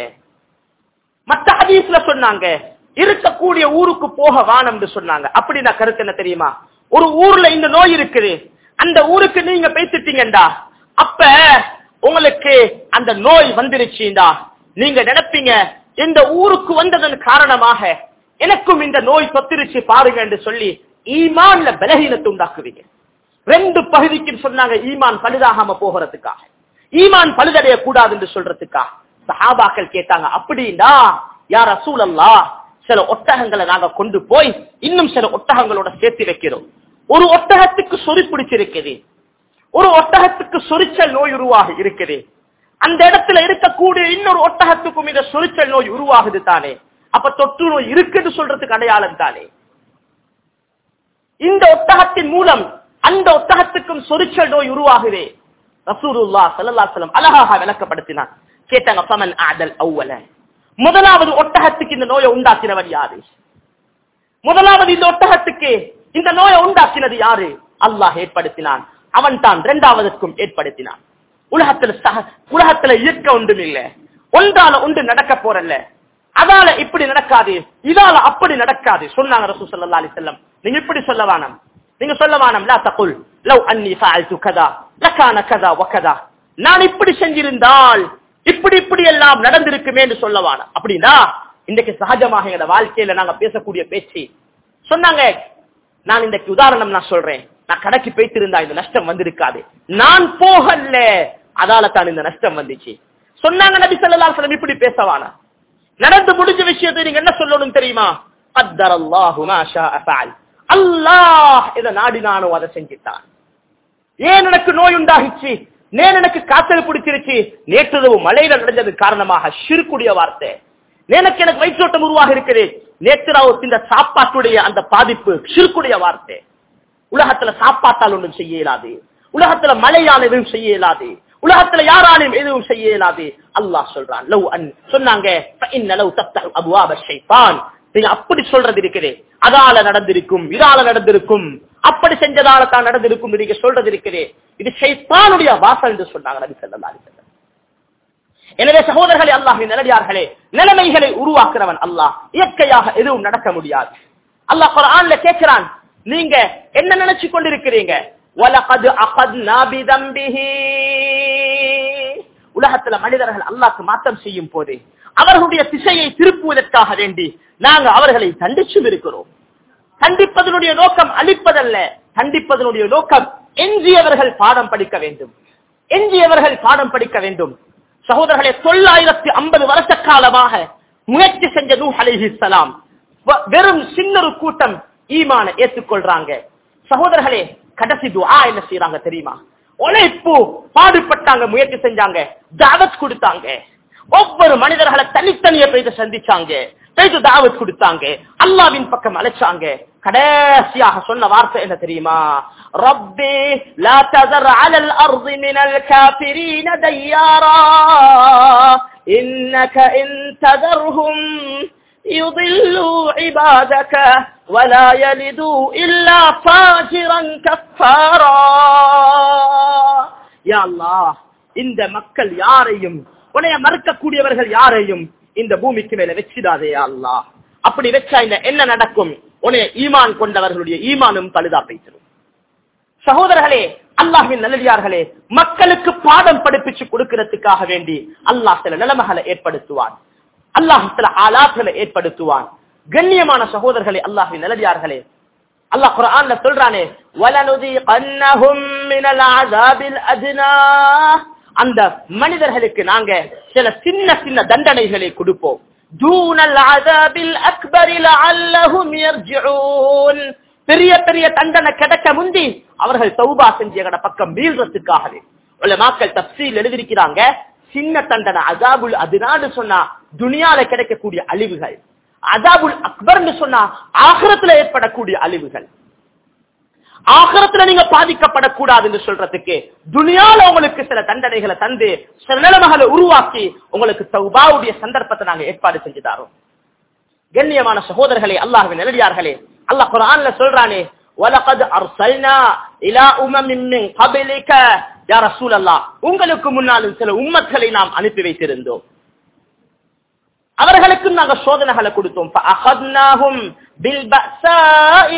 மத்த ஹதீஸ்ல சொன்னாங்க இருக்கக்கூடிய ஊருக்கு போக வானம்னு சொன்னாங்க அப்படின்னா கருத்து என்ன தெரியுமா ஒரு ஊர்ல இந்த நோய் இருக்குது அந்த ஊருக்கு நீங்க பேசிட்டீங்கடா அப்ப உங்களுக்கு அந்த நோய் வந்துருச்சுடா நீங்க நினைப்பீங்க இந்த ஊருக்கு வந்ததன் காரணமாக எனக்கும் இந்த நோய் தொத்திருச்சு பாருங்க என்று சொல்லி ஈமான்ல பலகீனத்தை உண்டாக்குவீங்க ரெண்டு பகுதிக்கு சொன்னாங்க ஈமான் பழுதாகாம போகிறதுக்காக ஈமான் பழுதடைய கூடாது என்று சொல்றதுக்கா சஹாபாக்கள் கேட்டாங்க அப்படின்னா யார் ரசூலல்லா சில ஒட்டகங்களை நாங்க கொண்டு போய் இன்னும் சில ஒட்டகங்களோட சேர்த்து வைக்கிறோம் ஒரு ஒட்டகத்துக்கு சொறி பிடிச்சிருக்குது ஒரு ஒட்டகத்துக்கு சொரிச்சல் நோய் உருவாகி இருக்குது அந்த இடத்துல இருக்கக்கூடிய இன்னொரு ஒட்டகத்துக்கும் இந்த சொரிச்சல் நோய் உருவாகுது தானே அப்ப தொற்று நோய் இருக்குன்னு சொல்றதுக்கு அடையாளம் தானே இந்த ஒட்டகத்தின் மூலம் அந்த ஒட்டகத்துக்கும் சொரிச்சல் நோய் உருவாகுதே ரசூலுல்லா ஸல்லல்லாஹு அலைஹி வஸல்லம் அழகாக விளக்கப்படுத்தினார் கேட்டாங்க ஃபமன் ஆதல் அவ்வல முதலாவது ஒட்டகத்துக்கு இந்த நோயை உண்டாக்கினவர் யாரு முதலாவது இந்த ஒட்டகத்துக்கு இந்த நோயை உண்டாக்கினது யாரு அல்லாஹ் ஏற்படுத்தினான் அவன் தான் இரண்டாவதற்கும் ஏற்படுத்தினான் உலகத்துல சக உலகத்துல இயற்க ஒன்றும் இல்ல ஒன்றால ஒன்று நடக்க போறல்ல அதால இப்படி நடக்காது இதால அப்படி நடக்காது சொன்னாங்க ரசூல் ஸல்லல்லாஹு அலைஹி வஸல்லம் நீங்க இப்படி சொல்ல வேணாம் நீங்க சொல்ல வேணாம் லா தகுல் லவ் அன்னி ஃபஅல்து கதா லகான கதா வகதா நான் இப்படி செஞ்சிருந்தால் இப்படி இப்படி எல்லாம் நடந்திருக்குமே என்று சொல்ல வேணாம் அப்படின்னா இன்றைக்கு சகஜமாக எங்க வாழ்க்கையில நாங்க பேசக்கூடிய பேச்சு சொன்னாங்க நான் இன்றைக்கு உதாரணம் நான் சொல்றேன் நான் கடைக்கு போயிட்டு இருந்தா இந்த நஷ்டம் வந்திருக்காது நான் போகல அதால தான் இந்த நஷ்டம் வந்துச்சு சொன்னாங்க நபி ஸல்லல்லாஹு அலைஹி வஸல்லம் இப்படி பேசவானா நடந்து முடிஞ்ச விஷயத்தை நீங்க என்ன சொல்லணும் தெரியுமா கத்தர் அல்லாஹு மா ஷாஅ ஃபஅல் அல்லாஹ் இத நாடினானோ அதை செஞ்சிட்டான் ஏன் எனக்கு நோய் உண்டாகிச்சு நேன் எனக்கு காத்தல் பிடிச்சிருச்சு நேற்று மழையில நடந்தது காரணமாக சிறுக்குடைய வார்த்தை நேனுக்கு எனக்கு வயிற்றோட்டம் உருவாக இருக்குது நேற்று இந்த சாப்பாட்டுடைய அந்த பாதிப்பு சிறுக்குடைய வார்த்தை உலகத்துல சாப்பாட்டால் ஒன்றும் செய்ய இயலாது உலகத்துல மழையால் எதுவும் செய்ய இயலாது உலகத்துல யாராலையும் எதுவும் செய்ய இயலாது அல்லாஹ் சொல்றான் லவ் அன் சொன்னாங்க فإن لو تفتح أبواب الشيطان நீங்க அப்படி சொல்றது இருக்குது அதால நடந்திருக்கும் இதால நடந்திருக்கும் அப்படி செஞ்சதால தான் நடந்திருக்கும் நீங்க சொல்றது இருக்குது இது ஷைத்தானுடைய வாசல் என்று சொன்னாங்க நபி ஸல்லல்லாஹு அலைஹி வஸல்லம் எனவே சகோதரர்களே அல்லாஹின் நிலடியார்களே நிலைமைகளை உருவாக்குறவன் அல்லாஹ் இயற்கையாக எதுவும் நடக்க முடியாது அல்லாஹ் குர்ஆன்ல கேட்கிறான் நீங்க என்ன நினைச்சு கொண்டிருக்கிறீங்க வலகத் அகத்னா பிதம்பிஹி உலகத்துல மனிதர்கள் அல்லாஹ்க்கு மாற்றம் செய்யும் போது அவர்களுடைய திசையை திருப்புவதற்காக வேண்டி நாங்க அவர்களை தண்டிச்சும் இருக்கிறோம் தண்டிப்பதனுடைய நோக்கம் அழிப்பதல்ல தண்டிப்பதனுடைய நோக்கம் எஞ்சியவர்கள் பாடம் படிக்க வேண்டும் எஞ்சியவர்கள் பாடம் படிக்க வேண்டும் சகோதரர்களே தொள்ளாயிரத்தி ஐம்பது வருஷ காலமாக முயற்சி செஞ்ச நூ அலிஹிஸ்லாம் வெறும் சின்ன ஒரு கூட்டம் ஈமான ஏற்றுக்கொள்றாங்க சகோதரர்களே கடைசி துஆ என்ன செய்யறாங்க தெரியுமா உழைப்பு பாடுபட்டாங்க முயற்சி செஞ்சாங்க தாவத் கொடுத்தாங்க ஒவ்வொரு மனிதர்களை தனித்தனியே போயிட்டு சந்திச்சாங்க போயிட்டு தாவத் கொடுத்தாங்க அல்லாவின் பக்கம் அழைச்சாங்க கடைசியாக சொன்ன வார்த்தை என்ன தெரியுமா ரப்பே லா ததர் அலல் அர்தி மினல் காபிரீன தையாரா இன்னக இன் ததர்ஹும் يضلوا عبادك ولا يلدوا إلا فاجرا كفارا يا الله இந்த மக்கள் யாரையும் உன்னைய மறுக்கக்கூடியவர்கள் யாரையும் இந்த பூமிக்கு மேல வச்சிடாதே அல்லா அப்படி வச்சா இந்த என்ன நடக்கும் உன்னைய ஈமான் கொண்டவர்களுடைய ஈமானும் பழுதா பேசிடும் சகோதரர்களே அல்லாஹின் நல்லடியார்களே மக்களுக்கு பாடம் படிப்பிச்சு கொடுக்கிறதுக்காக வேண்டி அல்லாஹ் சில நிலைமைகளை ஏற்படுத்துவான் அல்லாஹ் சில ஆலாக்களை ஏற்படுத்துவான் கண்ணியமான சகோதரர்களே அல்லாஹின் நல்லடியார்களே அல்லாஹ் குர்ஆன்ல சொல்றானே வலனுதிகன்னஹும் மினல் அஸாபில் அத்னா அந்த மனிதர்களுக்கு நாங்க சில சின்ன சின்ன தண்டனைகளை கொடுப்போம் தூனல் அஸாபில் அக்பர் லஅல்லஹும் யர்ஜிஊன் பெரிய பெரிய தண்டனை கிடைக்க முந்தி அவர்கள் தௌபா செஞ்ச எங்கட பக்கம் வீழ்றதுக்காகவே உலமாக்கள் தப்சீல் எழுதியிருக்கிறாங்க சின்ன தண்டனை அசாபுல் அதுனான்னு சொன்னா துனியால கிடைக்கக்கூடிய அழிவுகள் அசாபுல் அக்பர்னு சொன்னா ஆகரத்துல ஏற்படக்கூடிய அழிவுகள் ஆகரத்துல நீங்க பாதிக்கப்படக்கூடாது என்று சொல்றதுக்கு துனியால உங்களுக்கு சில தண்டனைகளை தந்து சில நிலைமைகளை உருவாக்கி உங்களுக்கு தௌபாவுடைய சந்தர்ப்பத்தை நாங்க ஏற்பாடு செஞ்சு தரோம் கண்ணியமான சகோதரர்களே அல்லாஹ்வின் நல்லடியார்களே அல்லாஹ் குர்ஆன்ல சொல்றானே வலகத் அர்சல்னா இலா உமமின் மின் கபிலிக யா ரசூலல்லாஹ் உங்களுக்கு முன்னாலும் சில உம்மத்களை நாம் அனுப்பி வைத்திருந்தோம் அவர்களுக்கும் நாங்க சோதனைகளை கொடுத்தோம் فأخذناهم بالبأساء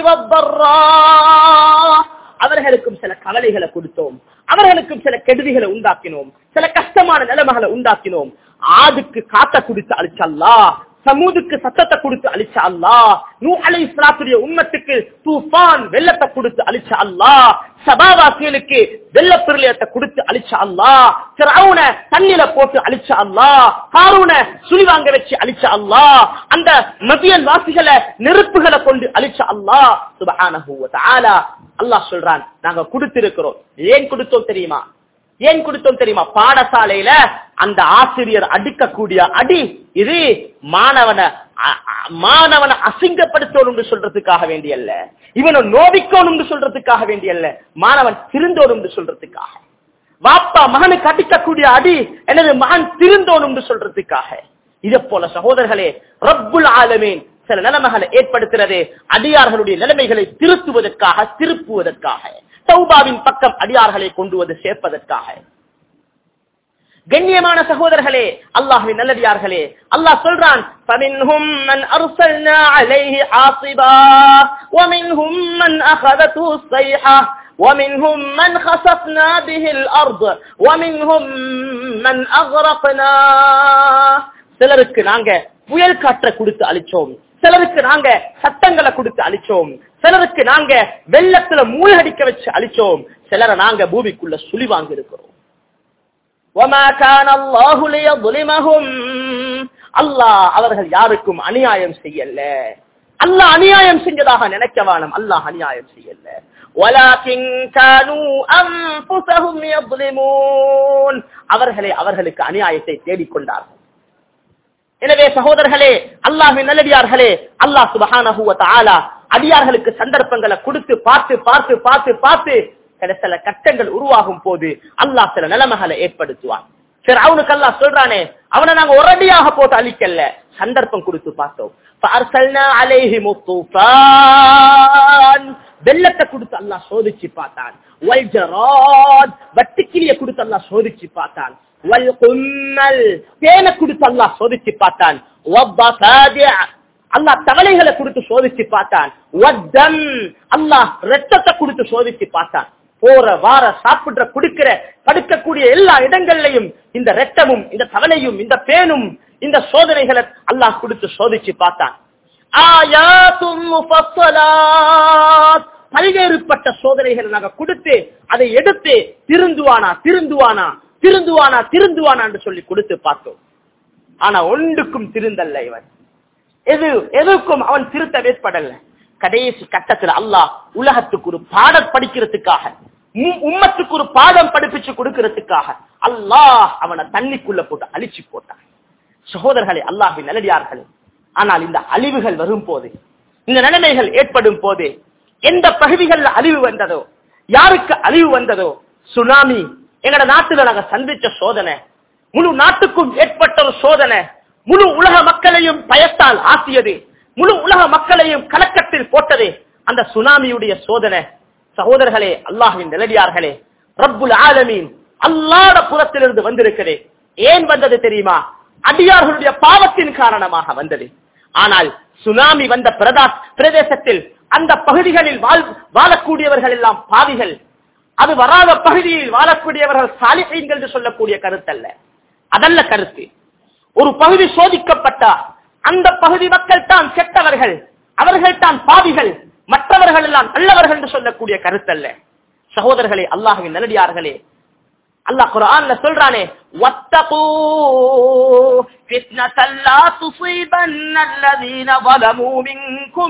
والضراء அவர்களுக்கும் சில கவலைகளை கொடுத்தோம் அவர்களுக்கும் சில கெடுதிகளை உண்டாக்கினோம் சில கஷ்டமான நிலைமைகளை உண்டாக்கினோம் ஆதுக்கு காத்த கொடுத்து அழிச்சல்லா சமூதுக்கு சத்தத்தை கொடுத்து அழிச்ச அல்லா நூ அலை இஸ்லாத்துடைய உம்மத்துக்கு தூஃபான் வெள்ளத்தை கொடுத்து அழிச்ச அல்லா சபாவாசிகளுக்கு வெள்ள பிரளயத்தை கொடுத்து அழிச்ச அல்லா சிறவுன தண்ணில போட்டு அழிச்ச அல்லா காரூன சுழி வாங்க வச்சு அழிச்ச அல்லா அந்த மதியன் வாசிகளை நெருப்புகளை கொண்டு அழிச்ச அல்லா சுபஹானஹு வ தஆலா அல்லாஹ் சொல்றான் நாங்க கொடுத்திருக்கிறோம் ஏன் கொடுத்தோம் தெரியுமா ஏன் கொடுத்தோம் தெரியுமா பாடசாலையில அந்த ஆசிரியர் அடிக்கக்கூடிய அடி இது மாணவனை அ- அ- மாணவனை அசிங்கப்படுத்தணும் சொல்றதுக்காக வேண்டியல்ல இவனை நோவிக்கணும் சொல்றதுக்காக வேண்டியல்ல மாணவன் திருந்தோணும் சொல்றதுக்காக வாப்பா மகனுக்கு அடிக்கக்கூடிய அடி எனது மகன் திருந்தோணும் சொல்றதுக்காக இதை போல சகோதரர்களே ரப்புல் ஆலமீன் சில நிலைமைகளை ஏற்படுத்துறது அடியார்களுடைய நிலைமைகளை திருத்துவதற்காக திருப்புவதற்காக தௌபாவின் பக்கம் அடியார்களை கொண்டு வந்து சேர்ப்பதற்காக கண்ணியமான சகோதரர்களே அல்லாஹ்வின் நல்லடியார்களே அல்லாஹ் சொல்றான் فَمِنْهُمْ مَنْ أَرْسَلْنَا عَلَيْهِ حَاصِبًا وَمِنْهُمْ مَنْ أَخَذَتْهُ الصَّيْحَةُ وَمِنْهُمْ مَنْ خَسَفْنَا بِهِ الْأَرْضَ وَمِنْهُمْ مَنْ أَغْرَقْنَا சிலருக்கு நாங்க புயல் காற்றை கொடுத்து அழிச்சோம் சிலருக்கு நாங்க சட்டங்களை கொடுத்து அழிச்சோம் சிலருக்கு நாங்க வெள்ளத்துல மூழ்கடிக்க வச்சு அழிச்சோம் சிலரை நாங்க பூமிக்குள்ள சுழி வாங்கி இருக்கிறோம் وَمَا كَانَ اللَّهُ لِيَظْلِمَهُمْ அல்லாஹ் அவர்கள் யாருக்கும் அநியாயம் செய்யல அல்லாஹ் அநியாயம் செஞ்சதாக நினைக்க வேணும் அல்லாஹ் அநியாயம் செய்யல وَلَكِنْ كَانُوا أَنفُسَهُمْ يَظْلِمُونَ அவர்களே அவர்களுக்கு அநியாயத்தை தேடிக்கொண்டார்கள் எனவே சகோதரர்களே அல்லாஹ்வின் நல்லடியார்களே அல்லாஹ் சுபஹானஹு வ தஆலா அடியார்களுக்கு சந்தர்ப்பங்களை கொடுத்து பார்த்து பார்த்து பார்த்து பார்த்து சில சில கட்டங்கள் உருவாகும் போது அல்லாஹ் சில நிலைமைகளை ஏற்படுத்துவான் சரி அவனுக்கு அல்லாஹ் சொல்றானே அவனை நாங்க ஒரடியாக போட்டு அழிக்கல சந்தர்ப்பம் கொடுத்து பார்த்தோம் فأرسلنا عليهم الطوفان வெள்ளத்தை கொடுத்து அல்லாஹ் சோதிச்சு பார்த்தான் வல்ஜராத் வட்டிக்கிளிய கொடுத்து அல்லாஹ் சோதிச்சு பார்த்தான் வல்கும்மல் தேனை கொடுத்து அல்லாஹ் சோதிச்சு பார்த்தான் வப்பசாதிஅ அல்லாஹ் தவளைகளை கொடுத்து சோதிச்சு பார்த்தான் வத்தம் அல்லாஹ் ரத்தத்தை கொடுத்து சோதிச்சு பார்த்தான் போற வார சாப்பிடுற குடுக்கிற படுக்கக்கூடிய எல்லா இடங்கள்லையும் இந்த ரத்தமும் இந்த தவளையும் இந்த பேனும் இந்த சோதனைகளை அல்லாஹ் கொடுத்து சோதிச்சு பார்த்தான் ஆயாத்தும் முஃபஸ்ஸலாத். பல்வேறுபட்ட சோதனைகளை நாங்க கொடுத்து அதை எடுத்து திருந்துவானா திருந்துவானா திருந்துவானா திருந்துவானா என்று சொல்லி கொடுத்து பார்த்தோம் ஆனா ஒன்றுக்கும் திருந்தல்ல இவன் எது எதுக்கும் அவன் திருத்த வேட்படல கடைசி கட்டத்தில் அல்லாஹ் உலகத்துக்கு ஒரு பாடம் படிக்கிறதுக்காக உம்- உம்மத்துக்கு ஒரு பாடம் படிப்பிச்சு கொடுக்கிறதுக்காக அல்லாஹ் அவனை தண்ணிக்குள்ள போட்டு அழிச்சு போட்டான் சகோதரர்களே அல்லாஹின் நல்லடியார்களே ஆனால் இந்த அழிவுகள் வரும் போது இந்த நிலைமைகள் ஏற்படும் போது எந்த பகுதிகளில் அழிவு வந்ததோ யாருக்கு அழிவு வந்ததோ சுனாமி எங்கட நாட்டுல நாங்க சந்திச்ச சோதனை முழு நாட்டுக்கும் ஏற்பட்ட ஒரு சோதனை முழு உலக மக்களையும் பயத்தால் ஆசியது முழு உலக மக்களையும் கலக்கத்தில் போட்டது அந்த சுனாமியுடைய சோதனை சகோதரர்களே அல்லாஹின் நிலடியார்களே ரப்புல் ஆலமீன் அல்லாட புறத்திலிருந்து வந்திருக்கிறே ஏன் வந்தது தெரியுமா அடியார்களுடைய பாவத்தின் காரணமாக வந்தது ஆனால் சுனாமி வந்த பிரதா பிரதேசத்தில் அந்த பகுதிகளில் வாழ் வாழக்கூடியவர்கள் எல்லாம் பாவிகள் அது வராத பகுதியில் வாழக்கூடியவர்கள் சாலிஹீன்கள் என்று சொல்லக்கூடிய கருத்தல்ல அதல்ல கருத்து ஒரு பகுதி சோதிக்கப்பட்டார் அந்த பகுதி மக்கள் தான் கெட்டவர்கள் அவர்கள் தான் பாவிகள் மற்றவர்கள் எல்லாம் நல்லவர்கள் என்று சொல்லக்கூடிய கருத்தல்ல சகோதரர்களே அல்லாஹுவின் நல்லடியார்களே அல்லாஹ் குர்ஆன்ல சொல்றானே வத்தகூ ஃபித்னத்தல் லா துஸீபன்ன அல்லதீன ظلموا منكم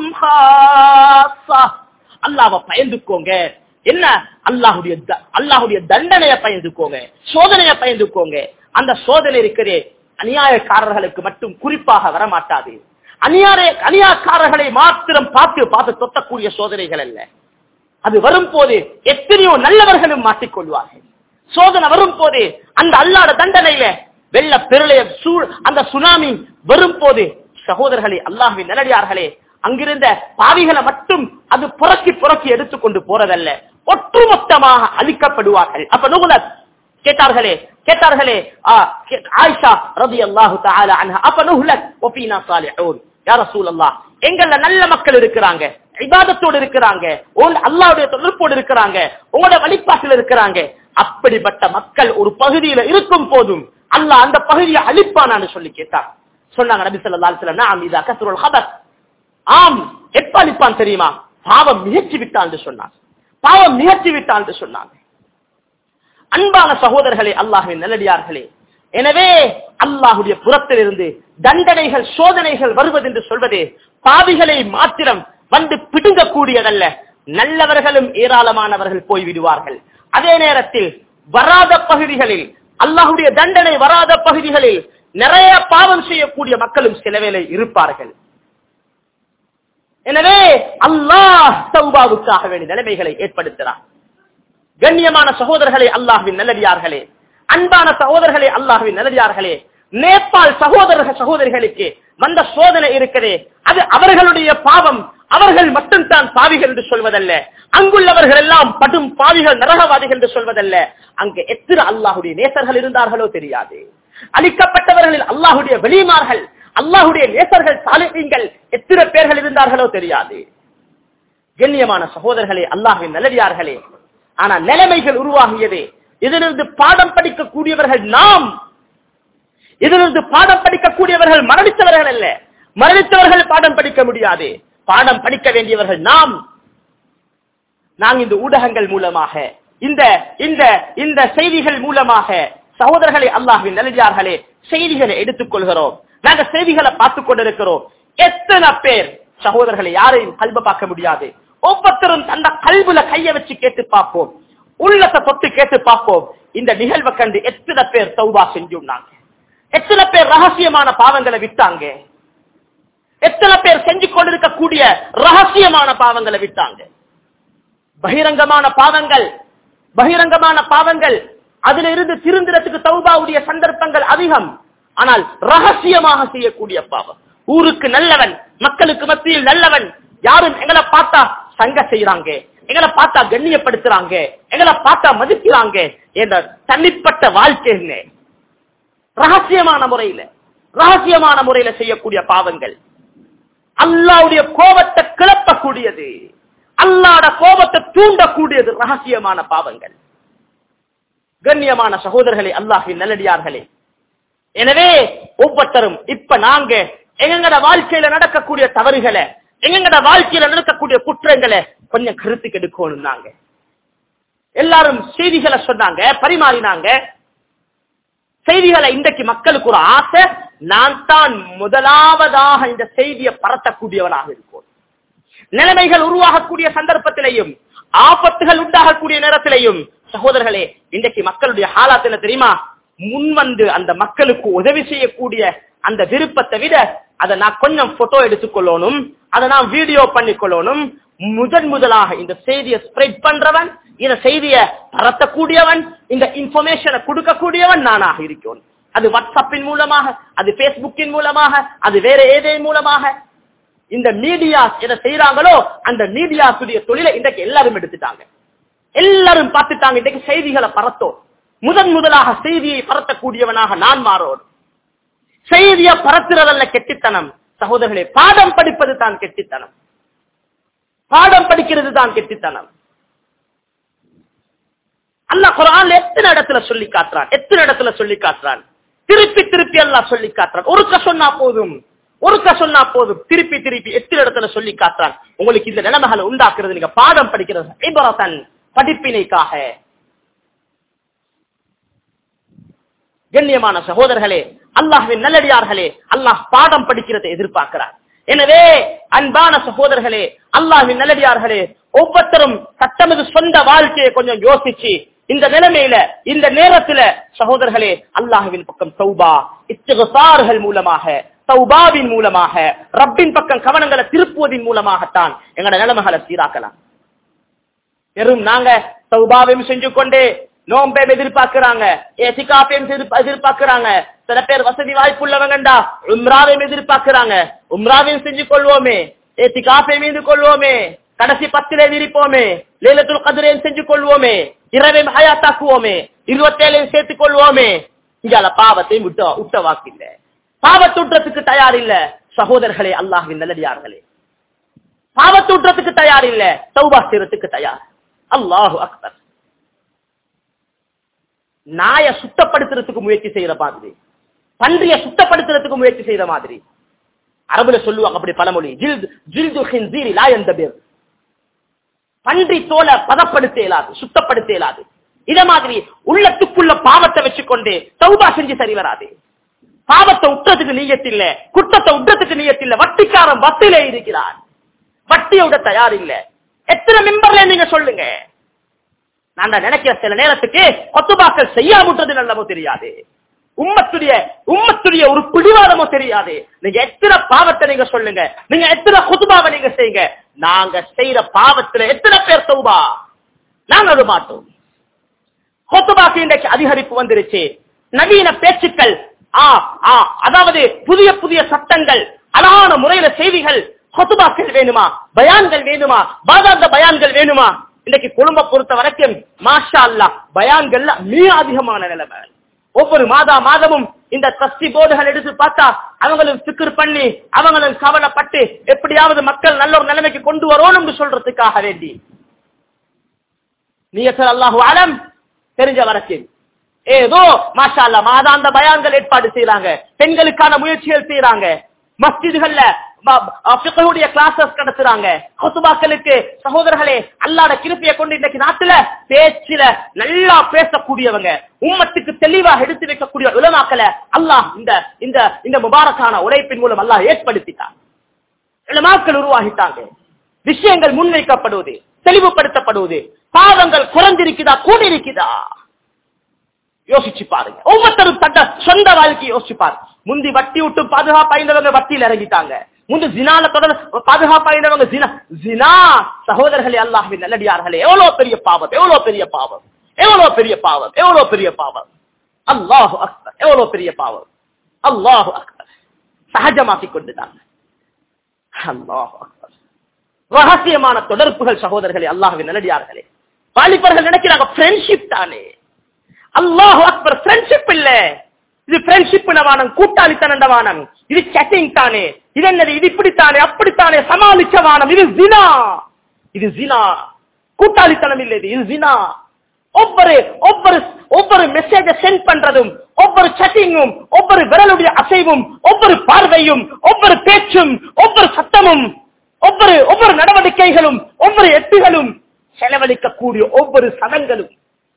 خاصة அல்லாஹ்வை பயந்துக்கோங்க என்ன அல்லாஹ்வுடைய த- அல்லாஹ்வுடைய தண்டனையை பயந்துக்கோங்க சோதனையை பயந்துக்கோங்க அந்த சோதனை இருக்கிறே அநியாயக்காரர்களுக்கு மட்டும் குறிப்பாக வரமாட்டாது அநியாய அநியாயக்காரர்களை மாத்திரம் பார்த்து பார்த்து தொட்டக்கூடிய சோதனைகள் அல்ல அது வரும் போது எத்தனையோ நல்லவர்களும் மாட்டிக்கொள்வார்கள் சோதனை வரும் போது அந்த அல்லாட தண்டனையில வெள்ள பெருளைய சூழ் அந்த சுனாமி வரும் போது சகோதரர்களே அல்லாஹ்வின் நல்லடியார்களே அங்கிருந்த பாவிகளை மட்டும் அது புறக்கி புறக்கி எடுத்துக்கொண்டு போறதல்ல ஒட்டுமொத்தமாக அழிக்கப்படுவார்கள் அப்ப நுகுலத் கேட்டார்களே கேட்டார்களே ஆ, கே- ஆயிஷா ரதி அல்லாஹு அன்ஹா அப்ப நுகுலத் ஒபீனா சாலிஹூன் யா ரசூலல்லாஹ் எங்கள்ல நல்ல மக்கள் இருக்கிறாங்க இபாதத்தோடு இருக்கிறாங்க உங்க அல்லாஹ்வுடைய தொடர்போடு இருக்கிறாங்க உங்களோட வழிபாட்டில் இருக்கிறாங்க அப்படிப்பட்ட மக்கள் ஒரு பகுதியில இருக்கும் போதும் அல்லாஹ் அந்த பகுதியை அழிப்பானான்னு சொல்லி கேட்டார் சொன்னாங்க நபி ஸல்லல்லாஹு அலைஹி வஸல்லம் நஅம் இதா கஸ்ருல் ஹபத் ஆம் எப்ப அழிப்பான் தெரியுமா பாவம் மிகச்சி விட்டான் என்று சொன்னார் பாவம் மிகச்சி விட்டான் என்று சொன்னாங்க அன்பான சகோதரர்களே அல்லாஹ்வின் நல்லடியார்களே எனவே அல்லாஹுடைய புறத்திலிருந்து தண்டனைகள் சோதனைகள் வருவதென்று சொல்வது பாவிகளை மாத்திரம் வந்து பிடுங்கக்கூடியதல்ல நல்லவர்களும் ஏராளமானவர்கள் போய் விடுவார்கள் அதே நேரத்தில் வராத பகுதிகளில் அல்லாஹுடைய தண்டனை வராத பகுதிகளில் நிறைய பாவம் செய்யக்கூடிய மக்களும் சில வேளை இருப்பார்கள் எனவே அல்லாஹ் தௌபாவுக்காக வேண்டிய நிலைமைகளை ஏற்படுத்துகிறார் கண்ணியமான சகோதரர்களே அல்லாஹ்வின் நல்லடியார்களே அன்பான சகோதரர்களே அல்லாஹ்வின் நல்லடியார்களே நேபாள் சகோதர சகோதரிகளுக்கு வந்த சோதனை இருக்கிறதே அது அவர்களுடைய பாவம் அவர்கள் மட்டும்தான் பாவிகள் என்று சொல்வதல்ல அங்குள்ளவர்கள் எல்லாம் படும் பாவிகள் நரகவாதிகள் என்று சொல்வதல்ல அங்கு எத்தனை அல்லாஹுடைய நேசர்கள் இருந்தார்களோ தெரியாது அளிக்கப்பட்டவர்களில் அல்லாஹுடைய வெளிமார்கள் அல்லாஹுடைய நேசர்கள் சாலிகள் எத்தனை பேர்கள் இருந்தார்களோ தெரியாது கண்ணியமான சகோதரர்களே அல்லாஹ்வின் நல்லடியார்களே ஆனா நிலைமைகள் உருவாகியது இதிலிருந்து பாடம் படிக்கக்கூடியவர்கள் நாம் இதிலிருந்து பாடம் படிக்கக்கூடியவர்கள் மரணித்தவர்கள் அல்ல மரணித்தவர்கள் பாடம் படிக்க முடியாது பாடம் படிக்க வேண்டியவர்கள் நாம் நாங்கள் இந்த ஊடகங்கள் மூலமாக இந்த இந்த இந்த செய்திகள் மூலமாக சகோதரர்களே அல்லாஹ்வின் நல்லடியார்களே செய்திகளை எடுத்துக் கொள்கிறோம் நாங்க செய்திகளை பார்த்துக் கொண்டிருக்கிறோம் எத்தனை பேர் சகோதரர்களை யாரையும் கல்வ பார்க்க முடியாது ஒவ்வொருத்தரும் அந்த கல்வில கைய வச்சு கேட்டு பார்ப்போம் உள்ளத்தை தொட்டு கேட்டு பார்ப்போம் இந்த நிகழ்வை கண்டு எத்தனை பேர் தௌபா செஞ்சுனாங்க எத்தனை பேர் ரகசியமான பாவங்களை விட்டாங்க எத்தனை பேர் செஞ்சு கொண்டிருக்கக்கூடிய ரகசியமான பாவங்களை விட்டாங்க பகிரங்கமான பாவங்கள் பகிரங்கமான பாவங்கள் அதுல இருந்து திருந்திரத்துக்கு தௌபாவுடைய சந்தர்ப்பங்கள் அதிகம் ஆனால் ரகசியமாக செய்யக்கூடிய பாவம் ஊருக்கு நல்லவன் மக்களுக்கு மத்தியில் நல்லவன் யாரும் எங்களை பார்த்தா சங்க செய்யறாங்க எங்களை பார்த்தா கண்ணியப்படுத்துறாங்க எங்களை பார்த்தா மதிக்கிறாங்க என்ற தனிப்பட்ட வாழ்க்கை என்ன ரகசியமான முறையில ரகசியமான முறையில செய்யக்கூடிய பாவங்கள் அல்லாவுடைய கோபத்தை கிளப்பக்கூடியது அல்லாட கோபத்தை தூண்டக்கூடியது ரகசியமான பாவங்கள் கண்ணியமான சகோதரர்களே அல்லாஹின் நல்லடியார்களே எனவே ஒவ்வொருத்தரும் இப்ப நாங்க எங்கட வாழ்க்கையில நடக்கக்கூடிய தவறுகளை எங்கட வாழ்க்கையில நடக்கக்கூடிய குற்றங்களை கொஞ்சம் கருத்துக்கு எடுக்கணும் நாங்க எல்லாரும் செய்திகளை சொன்னாங்க பரிமாறினாங்க செய்திகளை இன்றைக்கு மக்களுக்கு ஒரு ஆசை நான் தான் முதலாவதாக இந்த செய்தியை பரத்தக்கூடியவனாக இருக்கும் நிலைமைகள் உருவாகக்கூடிய சந்தர்ப்பத்திலையும் ஆபத்துகள் உண்டாகக்கூடிய நேரத்திலையும் சகோதரர்களே இன்றைக்கு மக்களுடைய ஹாலாத் என்ன தெரியுமா முன் வந்து அந்த மக்களுக்கு உதவி செய்யக்கூடிய அந்த விருப்பத்தை விட அதை நான் கொஞ்சம் போட்டோ எடுத்துக்கொள்ளணும் அதை நான் வீடியோ பண்ணிக்கொள்ளணும் முதன் முதலாக இந்த செய்தியை ஸ்ப்ரெட் பண்றவன் இந்த செய்தியை பரத்தக்கூடியவன் இந்த இன்ஃபர்மேஷனை கொடுக்கக்கூடியவன் நானாக இருக்கேன் அது வாட்ஸ்அப்பின் மூலமாக அது பேஸ்புக்கின் மூலமாக அது வேற ஏதேன் மூலமாக இந்த மீடியா எதை செய்யறாங்களோ அந்த மீடியாசுடைய தொழிலை இன்றைக்கு எல்லாரும் எடுத்துட்டாங்க எல்லாரும் பார்த்துட்டாங்க இன்றைக்கு செய்திகளை பரத்தோம் முதன் முதலாக செய்தியை பரத்தக்கூடியவனாக நான் மாறோம் செய்தியை பரத்துறதல்ல கெட்டித்தனம் சகோதரர்களே பாடம் படிப்பது தான் கெட்டித்தனம் பாடம் படிக்கிறது தான் கெட்டித்தனம் அல்லாஹ் குரான்ல எத்தனை இடத்துல சொல்லி காட்டுறான் எத்தனை இடத்துல சொல்லி காட்டுறான் திருப்பி திருப்பி அல்லாஹ் சொல்லி காட்டுறான் ஒருக்க சொன்னா போதும் ஒருக்க சொன்னா போதும் திருப்பி திருப்பி எத்தனை இடத்துல சொல்லி காட்டுறான் உங்களுக்கு இந்த நிலைமைகளை உண்டாக்குறது நீங்க பாடம் படிக்கிறது ஐபரத்தன் படிப்பினைக்காக கண்ணியமான சகோதரர்களே அல்லாஹ்வின் நல்லடியார்களே அல்லாஹ் பாடம் படிக்கிறதை எதிர்பார்க்கிறார் எனவே அன்பான சகோதரர்களே அல்லாஹ்வின் நல்லடியார்களே ஒவ்வொருத்தரும் தத்தமது சொந்த வாழ்க்கையை கொஞ்சம் யோசிச்சு இந்த நிலைமையில இந்த நேரத்துல சகோதரர்களே அல்லாஹுவின் பக்கம் தௌபா இத்திகசார்கள் மூலமாக தௌபாவின் மூலமாக ரப்பின் பக்கம் கவனங்களை திருப்புவதின் மூலமாகத்தான் எங்களோட நிலைமைகளை சீராக்கலாம் வெறும் நாங்க தௌபாவையும் செஞ்சு கொண்டு நோம்பையும் எதிர்பார்க்கிறாங்க ஏசிகாப்பையும் எதிர்பார்க்கிறாங்க சில பேர் வசதி வாய்ப்பு உள்ளவங்கண்டா உம்ராவையும் எதிர்பார்க்கிறாங்க உம்ராவையும் செஞ்சு கொள்வோமே ஏசிகாப்பையும் மீது கொள்வோமே கடைசி பத்திலே விரிப்போமே லேலத்துல் கதிரையும் செஞ்சு கொள்வோமே இரவையும் ஹயாத்தாக்குவோமே இருபத்தேழையும் சேர்த்துக் கொள்வோமே இங்கால பாவத்தையும் விட்ட விட்ட வாக்கில்ல பாவத்தூற்றத்துக்கு தயார் இல்ல சகோதரர்களே அல்லாஹின் நல்லடியார்களே பாவத்தூற்றத்துக்கு தயார் இல்ல சௌபா செய்யறதுக்கு தயார் அல்லாஹு அக்பர் நாய சுத்தப்படுத்துறதுக்கு முயற்சி செய்யற மாதிரி பன்றிய சுத்தப்படுத்துறதுக்கு முயற்சி செய்யற மாதிரி அரபுல சொல்லுவாங்க அப்படி பழமொழி ஜில்து ஜில்து ஹின்சீரி லா எந்த பேர் பன்றி தோலை பதப்படுத்த இயலாது சுத்தப்படுத்த இயலாது இத மாதிரி உள்ளத்துக்குள்ள பாவத்தை வச்சுக்கொண்டு தௌபா செஞ்சு சரி வராது பாவத்தை உற்றத்துக்கு நீயத்தில்ல குற்றத்தை உற்றத்துக்கு நீயத்தில்ல வட்டிக்காரன் வட்டிலே இருக்கிறார் வட்டியை விட தயார் இல்ல எத்தனை மெம்பர்ல நீங்க சொல்லுங்க நான் நினைக்கிற சில நேரத்துக்கு கொத்துபாக்கள் செய்யாமுட்டது நல்லமோ தெரியாது உம்மத்துடைய உம்மத்துடைய ஒரு பிடிவாதமோ தெரியாது நீங்க எத்தனை பாவத்தை நீங்க சொல்லுங்க நீங்க எத்தனை குதுபாவை நீங்க செய்யுங்க நாங்க செய்யற பாவத்துல எத்தனை பேர் தௌபா நாங்க அது மாட்டோம் கொத்துபாக்கு இன்றைக்கு அதிகரிப்பு வந்துருச்சு நவீன பேச்சுக்கள் ஆ ஆ அதாவது புதிய புதிய சட்டங்கள் அழகான முறையில செய்திகள் கொத்துபாக்கள் வேணுமா பயான்கள் வேணுமா பாதாந்த பயான்கள் வேணுமா இன்னைக்கு குடும்ப பொறுத்த வரைக்கும் மாஷா அல்லா பயான்கள்ல மிக அதிகமான நிலைமை ஒவ்வொரு மாதா மாதமும் இந்த ட்ரஸ்டி போர்டுகள் எடுத்து பார்த்தா அவங்களும் சிக்கர் பண்ணி அவங்களும் கவலைப்பட்டு எப்படியாவது மக்கள் நல்ல ஒரு நிலைமைக்கு கொண்டு வரணும்னு சொல்றதுக்காக வேண்டி நீயசர் அல்லாஹு அலம் தெரிஞ்ச வரைக்கும் ஏதோ மாஷா அல்லா மாதாந்த பயான்கள் ஏற்பாடு செய்யறாங்க பெண்களுக்கான முயற்சிகள் செய்யறாங்க மஸ்ஜிதுகள்ல பிqஹுடைய கிளாஸஸ் நடத்துறாங்க கொத்துபாக்களுக்கு சகோதரர்களே அல்லாட கிருப்பியை கொண்டு இன்னைக்கு நாட்டுல பேச்சில நல்லா பேசக்கூடியவங்க உம்மத்துக்கு தெளிவாக எடுத்து வைக்கக்கூடிய உலமாக்களை அல்லாஹ் இந்த இந்த இந்த முபாரக்கான உழைப்பின் மூலம் அல்லாஹ் ஏற்படுத்திட்டான் உலமாக்கள் உருவாகிட்டாங்க விஷயங்கள் முன்வைக்கப்படுவது தெளிவுபடுத்தப்படுவது பாவங்கள் குறைஞ்சிருக்குதா கூடியிருக்குதா யோசிச்சு பாருங்க ஒவ்வொருத்தரும் தட்ட சொந்த வாழ்க்கையை யோசிச்சு பாருங்க முந்தி வட்டி விட்டு பாதுகாப்பாய்ந்தவங்க வட்டியில் இறங்கிட்டாங்க முந்து ஜினால தொடர் பாதுகாப்பாய்ந்தவங்க ஜினா ஜினா சகோதரர்களே அல்லாஹின் நல்லடியார்களே எவ்வளவு பெரிய பாவம் எவ்வளவு பெரிய பாவம் எவ்வளவு பெரிய பாவம் எவ்வளவு பெரிய பாவம் அல்லாஹு அக்பர் எவ்வளவு பெரிய பாவம் அல்லாஹு அக்பர் சகஜமாக்கி கொண்டுட்டாங்க அல்லாஹு அக்பர் ரகசியமான தொடர்புகள் சகோதரர்களே அல்லாஹ்வின் நல்லடியார்களே வாலிபர்கள் நினைக்கிறாங்க ஃப்ரெண்ட்ஷிப் தானே அல்லாஹ் அக்பர் ஃப்ரெண்ட்ஷிப் இல்ல இது ஃப்ரெண்ட்ஷிப் வானம் கூட்டாளித்தன வானம் இது chatting தானே இது என்னது இது இப்படித்தானே அப்படித்தானே சமாளிச்ச வானம் இது ஜினா இது ஜினா கூட்டாளித்தனம் இல்லை இது இது ஜினா ஒவ்வொரு ஒவ்வொரு ஒவ்வொரு மெசேஜ சென்ட் பண்றதும் ஒவ்வொரு சட்டிங்கும் ஒவ்வொரு விரலுடைய அசைவும் ஒவ்வொரு பார்வையும் ஒவ்வொரு பேச்சும் ஒவ்வொரு சத்தமும் ஒவ்வொரு ஒவ்வொரு நடவடிக்கைகளும் ஒவ்வொரு எட்டுகளும் செலவழிக்கக்கூடிய ஒவ்வொரு சதங்களும்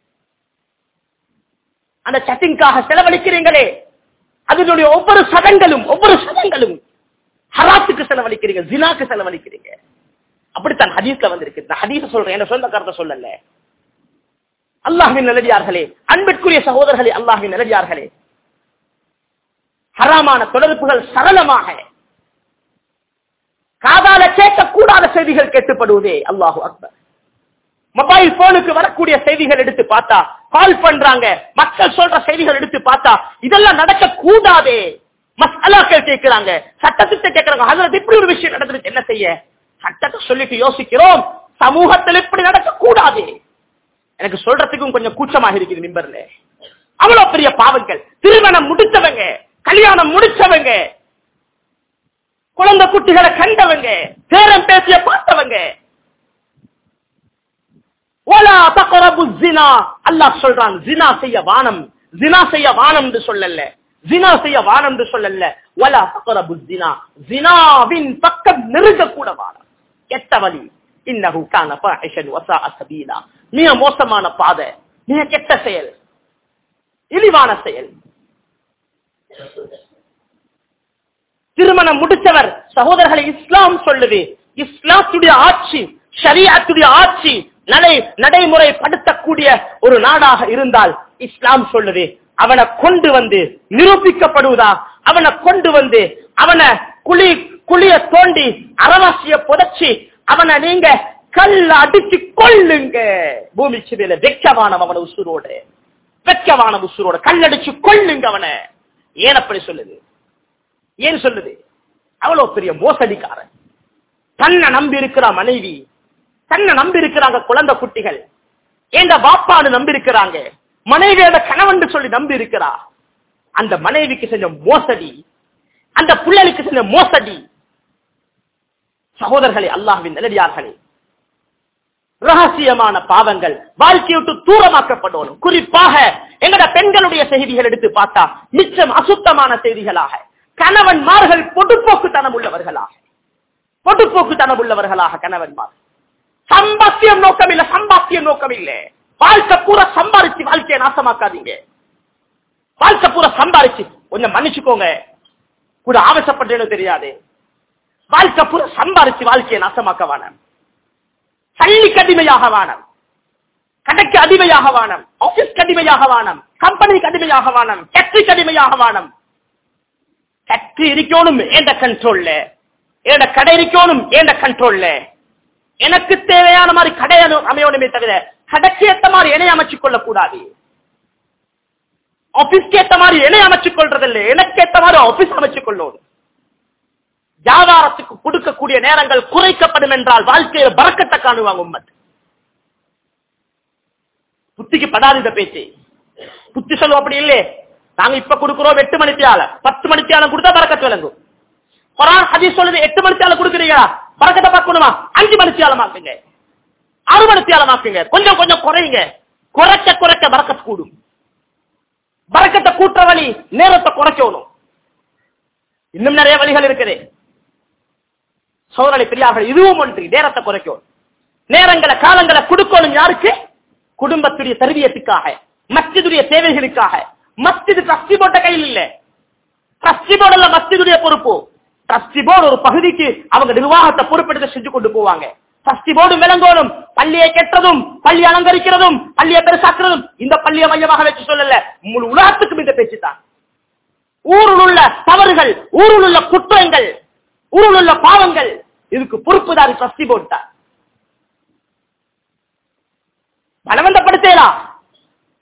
அந்த சட்டிங்காக செலவழிக்கிறீங்களே அதனுடைய ஒவ்வொரு சதங்களும் ஒவ்வொரு சதங்களும் ஹராத்துக்கு செலவழிக்கிறீங்க ஜினாக்கு செலவழிக்கிறீங்க அப்படித்தான் ஹதீஸ்ல வந்திருக்கு நான் ஹதீஸ சொல்றேன் என்ன சொந்த கருத்தை சொல்லல அல்லாஹ்வின் நல்லடியார்களே அன்பிற்குரிய சகோதரர்களே அல்லாஹ்வின் நல்லடியார்களே ஹராமான தொடர்புகள் சரளமாக காதால கேட்கக்கூடாத செய்திகள் கேட்டுப்படுவதே அல்லாஹு அக்பர் மொபைல் போனுக்கு வரக்கூடிய செய்திகள் எடுத்து பார்த்தா கால் பண்றாங்க மக்கள் சொல்ற செய்திகள் எடுத்து பார்த்தா இதெல்லாம் நடக்க கூடாதே மசாலாக்கள் கேட்கிறாங்க சட்டத்திட்ட கேட்கிறாங்க அதுல இப்படி ஒரு விஷயம் நடந்துருக்கு என்ன செய்ய சட்டத்தை சொல்லிட்டு யோசிக்கிறோம் சமூகத்தில் இப்படி நடக்க கூடாது எனக்கு சொல்றதுக்கும் கொஞ்சம் கூச்சமாக இருக்குது நிம்பர்ல அவ்வளவு பெரிய பாவங்கள் திருமணம் முடிச்சவங்க கல்யாணம் முடிச்சவங்க குழந்தை குட்டிகளை கண்டவங்க பேரம் பேசிய பார்த்தவங்க ஒலா தகரபு ஜினா அல்லாஹ் சொல்றான் ஜினா செய்ய வானம் ஜினா செய்ய வானம் என்று சொல்லல ஜினா செய்ய வானம் என்று சொல்லல ஒலா தகரபு ஜினா ஜினாவின் பக்கம் நெருங்க கூட வானம் கெட்ட வழி இன்னஹு கான ஃபாஹிஷன் வஸா சபீலா மிக மோசமான பாதை மிக கெட்ட செயல் இழிவான செயல் திருமணம் முடிச்சவர் சகோதரர்களை இஸ்லாம் சொல்லுது இஸ்லாத்துடைய ஆட்சி ஷரியாத்துடைய ஆட்சி நடை நடைமுறைப்படுத்தக்கூடிய ஒரு நாடாக இருந்தால் இஸ்லாம் சொல்லுது அவனை கொண்டு வந்து நிரூபிக்கப்படுவதா அவனை கொண்டு வந்து அவனை குழி குழிய தோண்டி அரவாசிய புதைச்சி அவனை நீங்க கல்ல அடிச்சு கொள்ளுங்க பூமிக்கு மேல வெக்கவானம் அவனை உசுரோடு வெக்கவான உசுரோட கல்லடிச்சு கொள்ளுங்க அவனை ஏன் அப்படி சொல்லுது ஏன் சொல்லுது அவ்வளவு பெரிய மோசடிக்காரன் தன்னை நம்பி இருக்கிற மனைவி தன்னை நம்பி இருக்கிறாங்க குழந்தை குட்டிகள் ஏண்ட பாப்பாடு நம்பி இருக்கிறாங்க மனைவியோட கணவன் சொல்லி நம்பி இருக்கிறா அந்த மனைவிக்கு செஞ்ச மோசடி அந்த பிள்ளைகளுக்கு செஞ்ச மோசடி சகோதரர்களே அல்லாஹ்வின் நல்லடியார்களே ரகசியமான பாவங்கள் வாழ்க்கையை விட்டு தூரமாக்கப்படணும் குறிப்பாக எங்கட பெண்களுடைய செய்திகள் எடுத்து பார்த்தா மிச்சம் அசுத்தமான செய்திகளாக கணவன்மார்கள் பொடுப்போக்குத்தனம் உள்ளவர்களாக பொடுப்போக்குத்தனம் உள்ளவர்களாக கணவன்மார் சம்பாத்தியம் நோக்கம் இல்ல சம்பாத்தியம் நோக்கம் இல்ல வாழ்க்கை பூரா சம்பாரிச்சு வாழ்க்கையை நாசமாக்காதீங்க வாழ்க்கை பூரா சம்பாரிச்சு கொஞ்சம் மன்னிச்சுக்கோங்க கூட ஆவேசப்பட்டேன்னு தெரியாது வாழ்க்கை பூரா சம்பாரிச்சு வாழ்க்கையை நாசமாக்க வேணாம் சல்லிக்கு அடிமையாக வானம் கடைக்கு அடிமையாக வானம் ஆபீஸ் அடிமையாக வானம் கம்பெனிக்கு அடிமையாக வானம் ஃபேக்டரிக்கு அடிமையாக வானம் ஃபேக்டரி இருக்கணும் ஏண்ட கண்ட்ரோல்ல ஏண்ட கடை இருக்கணும் ஏண்ட கண்ட்ரோல்ல எனக்கு தேவையான மாதிரி கடை அனு- அமையணுமே தவிர கடைக்கு ஏத்த மாதிரி இணை அமைச்சுக் கொள்ளக் கூடாது ஆபீஸ்க்கு ஏத்த மாதிரி இணை அமைச்சுக் கொள்றதில்லை எனக்கு ஏத்த மாதிரி ஆபீஸ் அமைச்சுக் கொள்ளணும் வியாபாரத்துக்கு கொடுக்கக்கூடிய நேரங்கள் குறைக்கப்படும் என்றால் வாழ்க்கையில பறக்கத்தை காணுவாங்க உம்மத் புத்திக்கு படாது இந்த பேச்சு புத்தி சொல்லுவோம் அப்படி இல்லையே நாங்க இப்ப கொடுக்கிறோம் எட்டு மணித்தியால பத்து மணித்தியாலம் கொடுத்தா பறக்கத்து விளங்கும் குரான் ஹதீஸ் சொல்லுது எட்டு மணித்தியாலம் கொடுக்குறீங்களா பறக்கத்தை பார்க்கணுமா அஞ்சு மணித்தியாலம் ஆக்குங்க ஆறு மணித்தியாலம் ஆக்குங்க கொஞ்சம் கொஞ்சம் குறையுங்க குறைக்க குறைக்க பறக்கத்து கூடும் பறக்கத்தை கூட்டுற வழி நேரத்தை குறைக்கணும் இன்னும் நிறைய வழிகள் இருக்குது சோதனை பெரியார்கள் இதுவும் ஒன்று நேரத்தை குறைக்கும் நேரங்களை காலங்களை கொடுக்கணும் யாருக்கு குடும்பத்துடைய தருவியத்துக்காக மஸ்ஜிதுடைய தேவைகளுக்காக மஸ்ஜிது ட்ரஸ்டி போட்ட கையில் இல்ல ட்ரஸ்டி போர்டுல மஸ்ஜிதுடைய பொறுப்பு ட்ரஸ்டி போர்டு ஒரு பகுதிக்கு அவங்க நிர்வாகத்தை பொறுப்பெடுத்து செஞ்சு கொண்டு போவாங்க ட்ரஸ்டி போர்டு விளங்கோடும் பள்ளியை கெட்டதும் பள்ளி அலங்கரிக்கிறதும் பள்ளியை பெருசாக்குறதும் இந்த பள்ளியை மையமாக வச்சு சொல்லல முழு உலகத்துக்கும் இந்த பேச்சு தான் ஊரில் உள்ள தவறுகள் ஊரில் உள்ள குற்றங்கள் ஊரில் உள்ள பாவங்கள் இதுக்கு பொறுப்புதாரி ட்ரஸ்டி போட்டார் பலவந்தப்படுத்தலாம்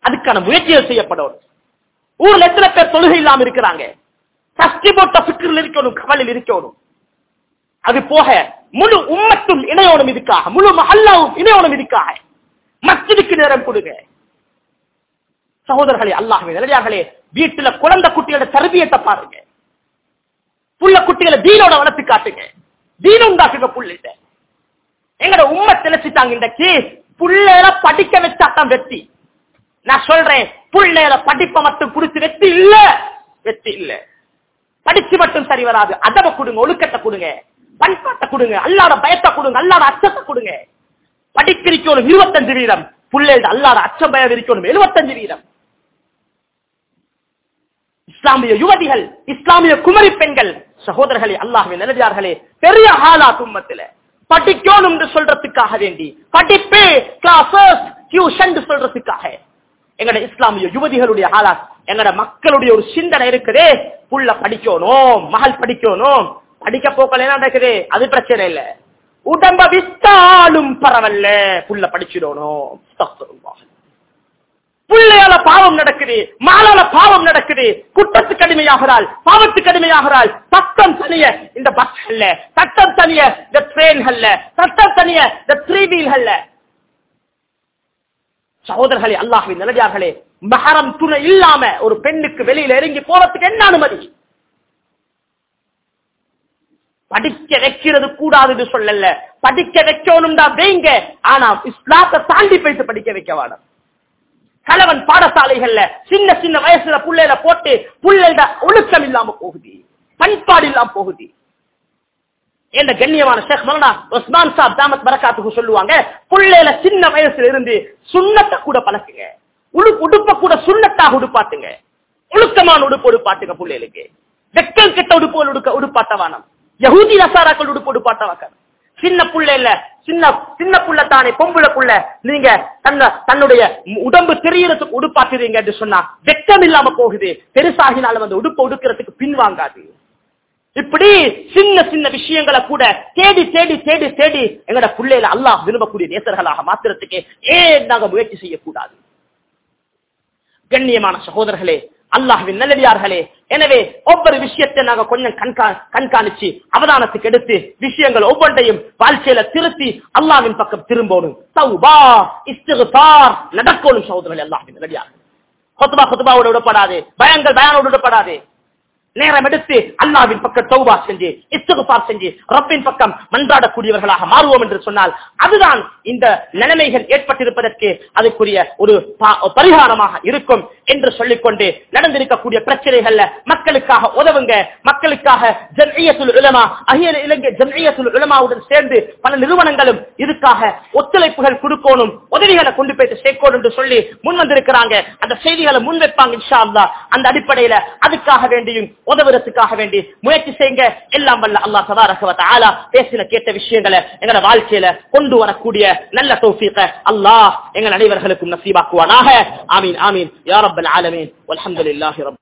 அதுக்கான முயற்சிகள் செய்யப்படும் ஊர்ல எத்தனை பேர் தொழுகை இல்லாம இருக்கிறாங்க சஷ்டி போட்ட பிக்கில் இருக்கணும் கவலில் இருக்கணும் அது போக முழு உம்மத்தும் இணையோனும் இதுக்காக முழு மஹல்லாவும் இணையோனும் இதுக்காக மஸ்ஜிதுக்கு நேரம் கொடுங்க சகோதரர்களே அல்லாஹ்வே நிலையார்களே வீட்டுல குழந்தை குட்டியோட தருபியத்தை பாருங்க புள்ள குட்டிகளை தீனோட வளர்த்து காட்டுங்க தீன உண்டாக்குங்க புள்ளிட்ட எங்கட உண்மை தெளிச்சுட்டாங்க இந்த கேஸ் புள்ளையில படிக்க வச்சாதான் வெற்றி நான் சொல்றேன் புள்ளையில படிப்பை மட்டும் குடிச்சு வெற்றி இல்ல வெற்றி இல்ல படிச்சு மட்டும் சரி வராது அதவ கொடுங்க ஒழுக்கத்தை கொடுங்க பண்பாட்டை கொடுங்க அல்லாட பயத்தை கொடுங்க அல்லாட அச்சத்தை கொடுங்க படிப்பிரிக்கணும் இருபத்தஞ்சு வீதம் புள்ளைகள் அல்லாத அச்சம் பயம் இருக்கணும் எழுபத்தஞ்சு வீதம் இஸ்லாமிய யுவதிகள் இஸ்லாமிய குமரி பெண்கள் சகோதரர்களே அல்லாஹ்வின் நிலவியார்களே பெரிய ஹாலா தும்மத்தில படிக்கணும் என்று சொல்றதுக்காக வேண்டி படிப்பு கிளாஸஸ் டியூஷன் சொல்றதுக்காக எங்கட இஸ்லாமிய யுவதிகளுடைய ஹாலா எங்கட மக்களுடைய ஒரு சிந்தனை இருக்குதே புள்ள படிக்கணும் மகள் படிக்கணும் படிக்க போக்கல என்ன நடக்குது அது பிரச்சனை இல்ல உடம்ப வித்தாலும் பரவல்ல புள்ள படிச்சிடணும் அஸ்தக்ஃபிருல்லாஹ். புள்ளையால பாவம் நடக்குது மாலால பாவம் நடக்குது குற்றத்துக்கு அடிமையாகிறாள் பாவத்துக்கு அடிமையாகிறாள் சட்டம் தனிய இந்த பஸ்கள்ல சட்டம் தனிய இந்த ட்ரெயின்கள்ல சட்டம் தனிய இந்த த்ரீ வீல்கள்ல சகோதரர்களே அல்லாஹ்வின் நிலவியார்களே மகரம் துணை இல்லாம ஒரு பெண்ணுக்கு வெளியில இறங்கி போறதுக்கு என்ன அனுமதி படிக்க வைக்கிறது கூடாதுன்னு சொல்லல படிக்க வைக்கணும் தான் வைங்க ஆனா இஸ்லாத்தை தாண்டி போயிட்டு படிக்க வைக்க வேணும் கலவன் பாடசாலைகள்ல சின்ன சின்ன வயசுல புள்ளையில போட்டு புள்ளைட ஒழுக்கம் இல்லாம போகுது பண்பாடு இல்லாம போகுது என்ற கண்ணியமான ஷேக் மௌலானா உஸ்மான் சாப் தாமத் பரக்காத்துக்கு சொல்லுவாங்க புள்ளையில சின்ன வயசுல இருந்து சுண்ணத்தை கூட பழக்குங்க உடு உடுப்ப கூட சுண்ணத்தாக உடுப்பாட்டுங்க ஒழுக்கமான உடுப்பு உடுப்பாட்டுங்க புள்ளைகளுக்கு வெக்கல் கெட்ட உடுப்பு உடுக்க உடுப்பாட்ட வானம் யஹூதி நசாராக்கள் உடுப்பு உடுப்பாட்ட வாக்கம் சின்ன புள்ள இல்ல சின்ன சின்ன புள்ள தானே பொம்புல புள்ள நீங்க தன்ன தன்னுடைய உடம்பு தெரியறதுக்கு உடுப்பாட்டுறீங்க என்று சொன்னா வெக்கம் இல்லாம போகுது பெருசாகினாலும் அந்த உடுப்பு உடுக்கிறதுக்கு பின்வாங்காது இப்படி சின்ன சின்ன விஷயங்களை கூட தேடி தேடி தேடி தேடி எங்கட பிள்ளையில அல்லாஹ் விரும்பக்கூடிய நேசர்களாக மாத்திரத்துக்கு ஏன் நாங்க முயற்சி செய்யக்கூடாது கண்ணியமான சகோதரர்களே அல்லாஹ்வின் நல்லடியார்களே எனவே ஒவ்வொரு விஷயத்தை நாங்க கொஞ்சம் கண்கா கண்காணிச்சு அவதானத்துக்கு எடுத்து விஷயங்கள் ஒவ்வொன்றையும் வாழ்க்கையில திருத்தி அல்லாஹ்வின் பக்கம் திரும்பணும் தௌபா இஸ்திக்பார் நடக்கணும் சகோதரர்களே அல்லாஹ்வின் நல்லடியார்கள் கொத்துபா கொத்துபாவோட விடப்படாது பயங்கள் பயானோடு விடப்படாது நேரம் எடுத்து அல்லாவின் பக்கம் தௌபா செஞ்சு இஸ்துகுபார் செஞ்சு ரப்பின் பக்கம் மன்றாடக்கூடியவர்களாக மாறுவோம் என்று சொன்னால் அதுதான் இந்த நிலைமைகள் ஏற்பட்டிருப்பதற்கு அதுக்குரிய ஒரு பா- பரிகாரமாக இருக்கும் என்று சொல்லிக்கொண்டு நடந்திருக்கக்கூடிய பிரச்சனைகள்ல மக்களுக்காக உதவுங்க மக்களுக்காக ஜம்இய்யத்துல் உலமா அகில இலங்கை ஜம்இய்யத்துல் உலமாவுடன் சேர்ந்து பல நிறுவனங்களும் இதுக்காக ஒத்துழைப்புகள் கொடுக்கணும் உதவிகளை கொண்டு போயிட்டு சேர்க்கணும் என்று சொல்லி முன் வந்திருக்கிறாங்க அந்த செய்திகளை முன்வைப்பாங்க இன்ஷா அல்லாஹ் அந்த அடிப்படையில அதுக்காக வேண்டியும் உதவுறதுக்காக வேண்டி முயற்சி செய்யுங்க எல்லாம் வல்ல அல்லாஹ் தபாரக வ தஆலா பேசின கேட்ட விஷயங்களை எங்களோட வாழ்க்கையில கொண்டு வரக்கூடிய நல்ல தௌஃபீக அல்லாஹ் எங்கள் அனைவர்களுக்கும் நசீபாக்குவானாக ஆமீன் ஆமீன் யா ரப்பல் ஆலமீன் வல்ஹம்துலில்லாஹி ரப்